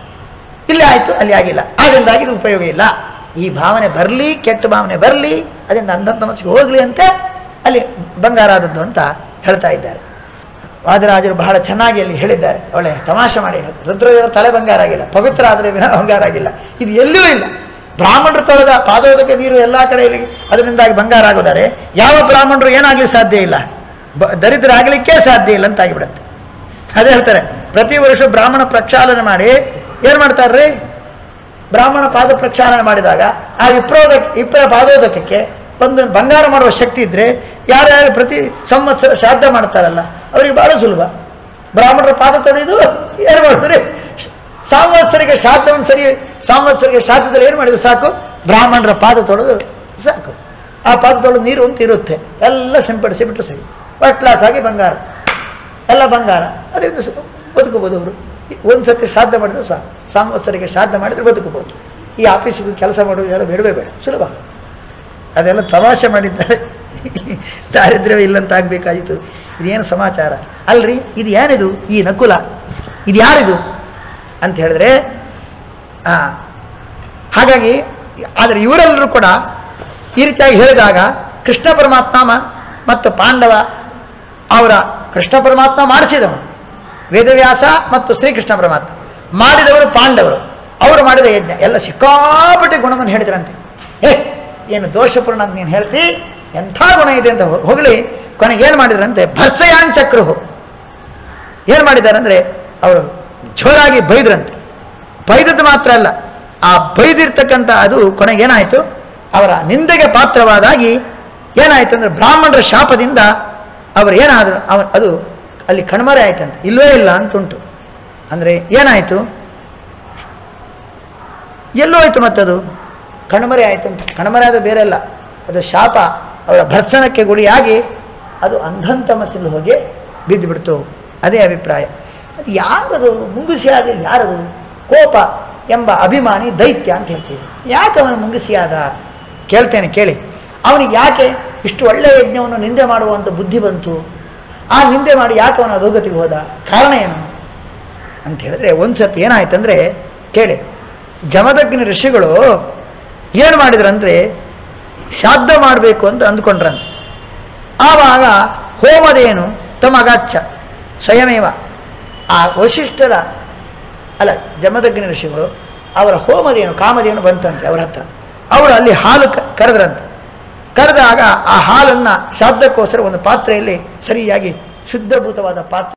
ಇಲ್ಲಿ ಆಯಿತು ಅಲ್ಲಿ ಆಗಿಲ್ಲ ಆದ್ದರಿಂದಾಗಿ ಇದು ಉಪಯೋಗ ಇಲ್ಲ ಈ ಭಾವನೆ ಬರಲಿ ಕೆಟ್ಟ ಭಾವನೆ ಬರಲಿ ಅದರಿಂದ ಅಂದಂತ ಮನಸ್ಸಿಗೆ ಹೋಗಲಿ ಅಂತ ಅಲ್ಲಿ ಬಂಗಾರ ಆದದ್ದು ಅಂತ ಹೇಳ್ತಾ ಇದ್ದಾರೆ ವಾದರಾಜರು ಬಹಳ ಚೆನ್ನಾಗಿ ಅಲ್ಲಿ ಹೇಳಿದ್ದಾರೆ ಒಳ್ಳೆ ತಮಾಷೆ ಮಾಡಿ ಹೇಳ್ತಾರೆ ರುದ್ರದೇವರ ತಲೆ ಬಂಗಾರ ಆಗಿಲ್ಲ ಪವಿತ್ರ ಆದರೆ ವಿನ ಬಂಗಾರ ಆಗಿಲ್ಲ ಇದು ಎಲ್ಲೂ ಇಲ್ಲ ಬ್ರಾಹ್ಮಣರು ತೊಳೆದ ಪಾದೋದಕ ನೀರು ಎಲ್ಲ ಕಡೆಯಲ್ಲಿ ಅದರಿಂದಾಗಿ ಬಂಗಾರ ಆಗೋದಾರೆ ಯಾವ ಬ್ರಾಹ್ಮಣರು ಏನಾಗಲಿ ಸಾಧ್ಯ ಇಲ್ಲ ಬ ದರಿದ್ರ ಆಗಲಿಕ್ಕೆ ಸಾಧ್ಯ ಇಲ್ಲ ಅಂತ ಆಗಿಬಿಡುತ್ತೆ ಅದೇ ಹೇಳ್ತಾರೆ ಪ್ರತಿ ವರ್ಷ ಬ್ರಾಹ್ಮಣ ಪ್ರಕ್ಷಾಲನೆ ಮಾಡಿ ಏನು ಮಾಡ್ತಾರ್ರಿ ಬ್ರಾಹ್ಮಣ ಪಾದ ಪ್ರಕ್ಷಾಲನೆ ಮಾಡಿದಾಗ ಆ ವಿಪ್ರೋದ ವಿಪ್ರ ಪಾದೋದಕಕ್ಕೆ ಒಂದು ಬಂಗಾರ ಮಾಡುವ ಶಕ್ತಿ ಇದ್ದರೆ ಯಾರ್ಯಾರು ಪ್ರತಿ ಸಂವತ್ಸರ ಶ್ರಾದ್ದ ಮಾಡ್ತಾರಲ್ಲ ಅವರಿಗೆ ಭಾಳ ಸುಲಭ ಬ್ರಾಹ್ಮಣರ ಪಾದ ತೊಳೆದು ಏನು ಮಾಡಿದ್ರಿ ಸಾಂವತ್ಸರಿಗೆ ಶ್ರಾದ್ದವನ್ನು ಸರಿ ಸಾಂವತ್ಸರಿಗೆ ಶ್ರಾದ್ದದಲ್ಲಿ ಏನು ಮಾಡಿದ್ರು ಸಾಕು ಬ್ರಾಹ್ಮಣರ ಪಾದ ತೊಳೆದು ಸಾಕು ಆ ಪಾದ ತೊಳೆದು ನೀರು ಅಂತ ಇರುತ್ತೆ ಎಲ್ಲ ಸಿಂಪಡಿಸಿ ಬಿಟ್ಟು ಸರಿ ಫಸ್ಟ್ ಕ್ಲಾಸ್ ಆಗಿ ಬಂಗಾರ ಎಲ್ಲ ಬಂಗಾರ ಅದರಿಂದ ಸ- ಬದುಕಬಹುದು ಅವರು ಒಂದು ಸರ್ತಿ ಶ್ರಾದ್ದ ಮಾಡಿದ್ರೆ ಸಾಕು ಸಂವತ್ಸರಿಗೆ ಶ್ರಾದ್ದ ಮಾಡಿದ್ರೆ ಬದುಕಬಹುದು ಈ ಆಫೀಸಿಗೆ ಕೆಲಸ ಮಾಡೋದು ಎಲ್ಲ ಬೇಡವೇ ಬೇಡ ಸುಲಭ ಅದೆಲ್ಲ ತಮಾಷೆ ಮಾಡಿದ್ದಾರೆ ದಾರಿದ್ರ್ಯವೇ ಇಲ್ಲಂತ ಆಗಬೇಕಾಯಿತು ಇದೇನು ಸಮಾಚಾರ ಅಲ್ರಿ ಇದು ಏನಿದು ಈ ನಕುಲ ಇದು ಯಾರಿದು ಅಂತ ಹೇಳಿದ್ರೆ ಆ, ಹಾಗಾಗಿ ಆದರೆ ಇವರೆಲ್ಲರೂ ಕೂಡ ಈ ರೀತಿಯಾಗಿ ಹೇಳಿದಾಗ ಕೃಷ್ಣ ಪರಮಾತ್ಮ ಮ- ಮತ್ತು ಪಾಂಡವ ಅವರ ಕೃಷ್ಣ ಪರಮಾತ್ಮ ಮಾಡಿಸಿದವನು ವೇದವ್ಯಾಸ ಮತ್ತು ಶ್ರೀಕೃಷ್ಣ ಪರಮಾತ್ಮ ಮಾಡಿದವರು ಪಾಂಡವರು ಅವರು ಮಾಡಿದ ಯಜ್ಞ ಎಲ್ಲ ಸಿಕ್ಕಾಪಟ್ಟೆ ಗುಣವನ್ನು ಹೇಳಿದ್ರಂತೆ ಏ ಏನು ದೋಷಪೂರ್ಣ ಅಂತ ನೀನು ಹೇಳ್ತಿ ಎಂಥ ಗುಣ ಇದೆ ಅಂತ ಹೊ- ಹೊಗಳಿ ಕೊನೆಗೆ ಏನು ಮಾಡಿದ್ರಂತೆ ಭರ್ಸಯಾನ್ ಚಕ್ರುಹು ಏನು ಮಾಡಿದ್ದಾರೆ ಅಂದರೆ ಅವರು ಜೋರಾಗಿ ಬೈದ್ರಂತೆ ಬೈದದ್ದು ಮಾತ್ರ ಅಲ್ಲ ಆ ಬೈದಿರ್ತಕ್ಕಂಥ ಅದು ಕೊನೆಗೆ ಏನಾಯಿತು ಅವರ ನಿಂದೆಗೆ ಪಾತ್ರವಾದಾಗಿ ಏನಾಯಿತು ಅಂದರೆ ಬ್ರಾಹ್ಮಣರ ಶಾಪದಿಂದ ಅವರು ಏನಾದರು ಅವ ಅದು ಅಲ್ಲಿ ಕಣ್ಮರೆ ಆಯ್ತಂತೆ ಇಲ್ವೇ ಇಲ್ಲ ಅಂತುಂಟು ಅಂದರೆ ಏನಾಯಿತು ಎಲ್ಲೋ ಆಯಿತು ಮತ್ತದು ಕಣ್ಮರೆ ಆಯಿತು ಅಂತ ಕಣ್ಮರೆ ಅದು ಬೇರೆ ಅಲ್ಲ ಅದು ಶಾಪ ಅವರ ಭರ್ಸನಕ್ಕೆ ಗುರಿಯಾಗಿ ಅದು ಅಂಧಂತಮಸ್ಸಲ್ಲಿ ಹೋಗಿ ಬಿದ್ದು ಬಿಡ್ತು ಅದೇ ಅಭಿಪ್ರಾಯ ಅದು ಯಾರದು ಮುಂಗುಸಿಯಾದ ಯಾರದು ಕೋಪ ಎಂಬ ಅಭಿಮಾನಿ ದೈತ್ಯ ಅಂತ ಹೇಳ್ತೀವಿ ಯಾಕೆ ಅವನು ಮುಂಗುಸಿಯಾದ ಕೇಳ್ತೇನೆ ಕೇಳಿ ಅವನಿಗೆ ಯಾಕೆ ಇಷ್ಟು ಒಳ್ಳೆಯ ಯಜ್ಞವನ್ನು ನಿಂದೆ ಮಾಡುವಂಥ ಬುದ್ಧಿ ಬಂತು ಆ ನಿಂದೆ ಮಾಡಿ ಯಾಕೆ ಅವನ ಅಧೋಗತಿಗೆ ಹೋದ ಕಾರಣ ಏನು ಅಂತ ಹೇಳಿದ್ರೆ ಒಂದು ಸತಿ ಏನಾಯ್ತಂದರೆ ಕೇಳಿ ಜಮದಗ್ನಿ ಋಷಿಗಳು ಏನು ಮಾಡಿದ್ರಂದ್ರೆ ಶ್ರಾದ್ದ ಮಾಡಬೇಕು ಅಂತ ಅಂದ್ಕೊಂಡ್ರಂತೆ ಆವಾಗ ಹೋಮದೇನು ತಮಗಾಚ್ಚ ಸ್ವಯಮೇವ ಆ ವಶಿಷ್ಠರ ಅಲ್ಲ ಜಮದಗ್ನಿ ಋಷಿಗಳು ಅವರ ಹೋಮದೇನು ಕಾಮದೇನು ಬಂತಂತೆ ಅವರ ಹತ್ರ ಅವರು ಅಲ್ಲಿ ಹಾಲು ಕ- ಕರೆದ್ರಂತೆ ಕರೆದಾಗ ಆ ಹಾಲನ್ನು ಶ್ರಾದ್ದಕ್ಕೋಸ್ಕರ ಒಂದು ಪಾತ್ರೆಯಲ್ಲಿ ಸರಿಯಾಗಿ ಶುದ್ಧಭೂತವಾದ ಪಾತ್ರೆ